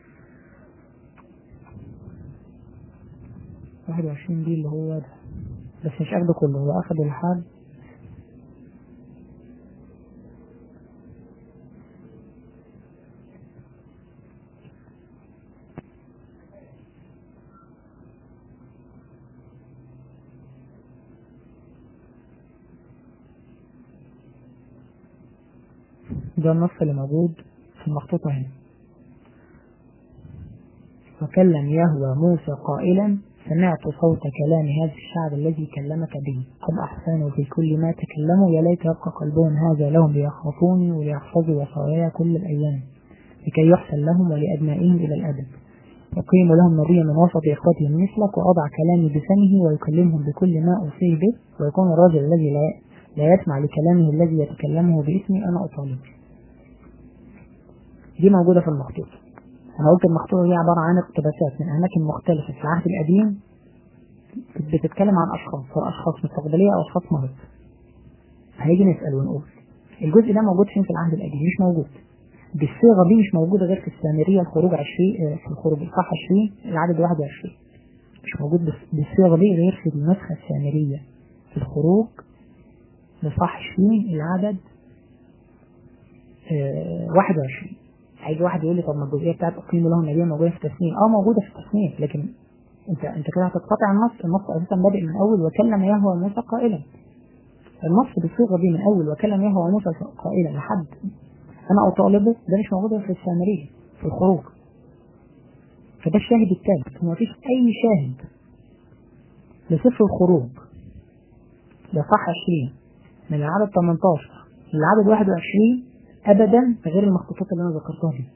[SPEAKER 4] 21 بي اللي هو ده بس مش أخده كله هو أخد لحد ده النص اللي موجود في المخطوطة هنا وكلم يهوى موسى قائلا سمعت صوت كلام هذا الشعب الذي كلمك به قد أحسنوا في كل ما تكلموا يا ليت يبقى قلبهم هذا لهم ليخافوني وليحفظوا وصاياي كل الأيام لكي يحسن لهم ولأبنائهم إلى الأبد وقيم لهم نبيا من وسط إخوتهم مثلك وأضع كلامي بفمه ويكلمهم بكل ما أوصيه به ويكون الرجل الذي لا لا يسمع لكلامه الذي يتكلمه باسمي أنا أطالبه دي موجودة في المخطوط أنا قلت المخطوطة دي عبارة عن اقتباسات من أماكن مختلفة في العهد القديم بتتكلم عن أشخاص سواء أشخاص مستقبلية أو أشخاص ماضية هنيجي نسأل ونقول الجزء ده موجود فين في العهد القديم مش موجود بالصيغة دي مش موجودة غير في السامرية الخروج 20 في الخروج الصح 20 العدد 21 مش موجود بالصيغة دي غير في النسخة السامرية في الخروج لصح 20 العدد اه 21 هيجي واحد يقول لي طب ما الجزئيه بتاعت اقيم لهم نبيا موجوده في التسنيم اه موجوده في التسنيم لكن انت انت كده هتتقطع النص النص اساسا بادئ من اول وكلم يهوى موسى قائلا النص بالصيغه دي من اول وكلم يهوى موسى قائلا لحد انا اطالبه ده مش موجود في السامريه في الخروج فده الشاهد الثالث وما فيش اي شاهد لسفر الخروج لصح 20 من العدد 18 للعدد 21 ابدا غير المخطوطات اللي انا ذكرتها دي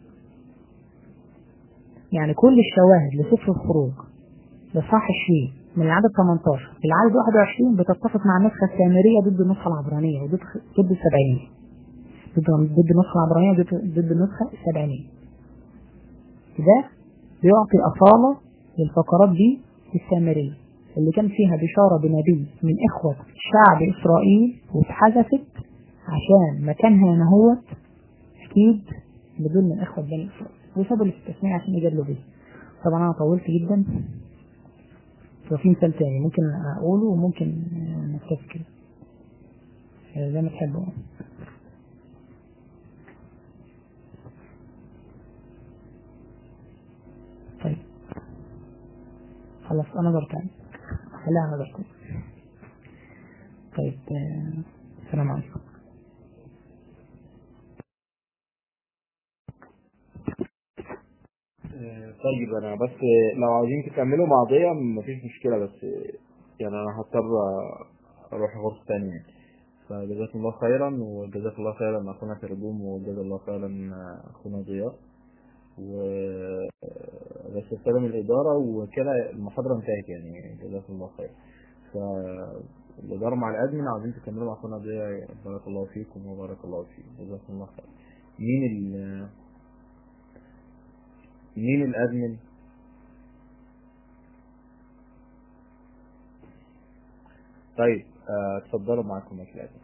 [SPEAKER 4] يعني كل الشواهد لسفر الخروج لصح 20 من العدد 18 للعدد 21 بتتفق مع النسخة السامرية ضد النسخة العبرانية وضد ضد السبعينية ضد ضد النسخة العبرانية ضد ضد النسخة السبعينية ده بيعطي أصالة للفقرات دي في السامرية اللي كان فيها بشارة بنبي من إخوة شعب إسرائيل واتحذفت عشان مكانها هنا هو أكيد بدون من إخوة بني إسرائيل وسابوا الاستثناء عشان يجادلوا بيه طبعا أنا طولت جدا وفي مثال تاني ممكن أقوله وممكن نكتفي كده زي ما تحبوا طيب خلاص أنا نظر تاني خليها نظر تاني طيب السلام عليكم
[SPEAKER 3] طيب انا بس لو عايزين تكملوا مواضيع مفيش مشكله بس يعني انا هضطر اروح غرفه ثانيه فجزاكم الله خيرا وجزاك الله خيرا اخونا ترجوم وجزا الله خيرا اخونا ضياء و بس استلم الاداره وكده المحاضره انتهت يعني جزاكم الله خير فالاداره مع الادمن عاوزين تكملوا مع اخونا ضياء بارك الله فيكم وبارك الله فيكم جزاكم الله خير مين ال مين الادمن طيب اتفضلوا معاكم يا الادمن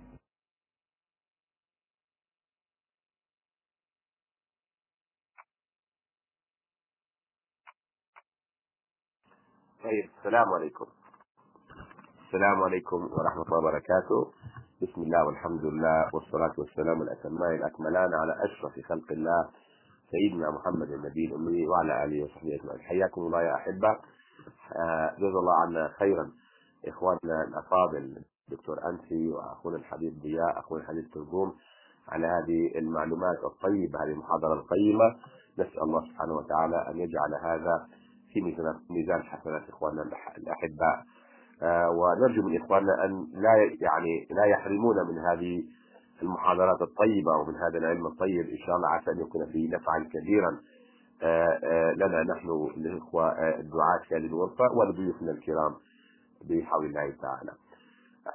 [SPEAKER 5] طيب السلام عليكم السلام عليكم ورحمة الله وبركاته بسم الله والحمد لله والصلاة والسلام الأتمان الأكملان على أشرف خلق الله سيدنا محمد النبي الأمي وعلى آله وصحبه أجمعين حياكم الله يا أحبة جزا الله عنا خيرا إخواننا الأفاضل دكتور أنسي وأخونا الحبيب ضياء أخونا الحبيب ترجوم على هذه المعلومات الطيبة هذه المحاضرة القيمة نسأل الله سبحانه وتعالى أن يجعل هذا في ميزان حسنات إخواننا الأحباء ونرجو من إخواننا أن لا يعني لا يحرمونا من هذه المحاضرات الطيبة ومن هذا العلم الطيب إن شاء الله عسى أن يكون فيه نفعا كبيرا لنا نحن الإخوة الدعاة في هذه الغرفة ولضيوفنا الكرام بحول الله تعالى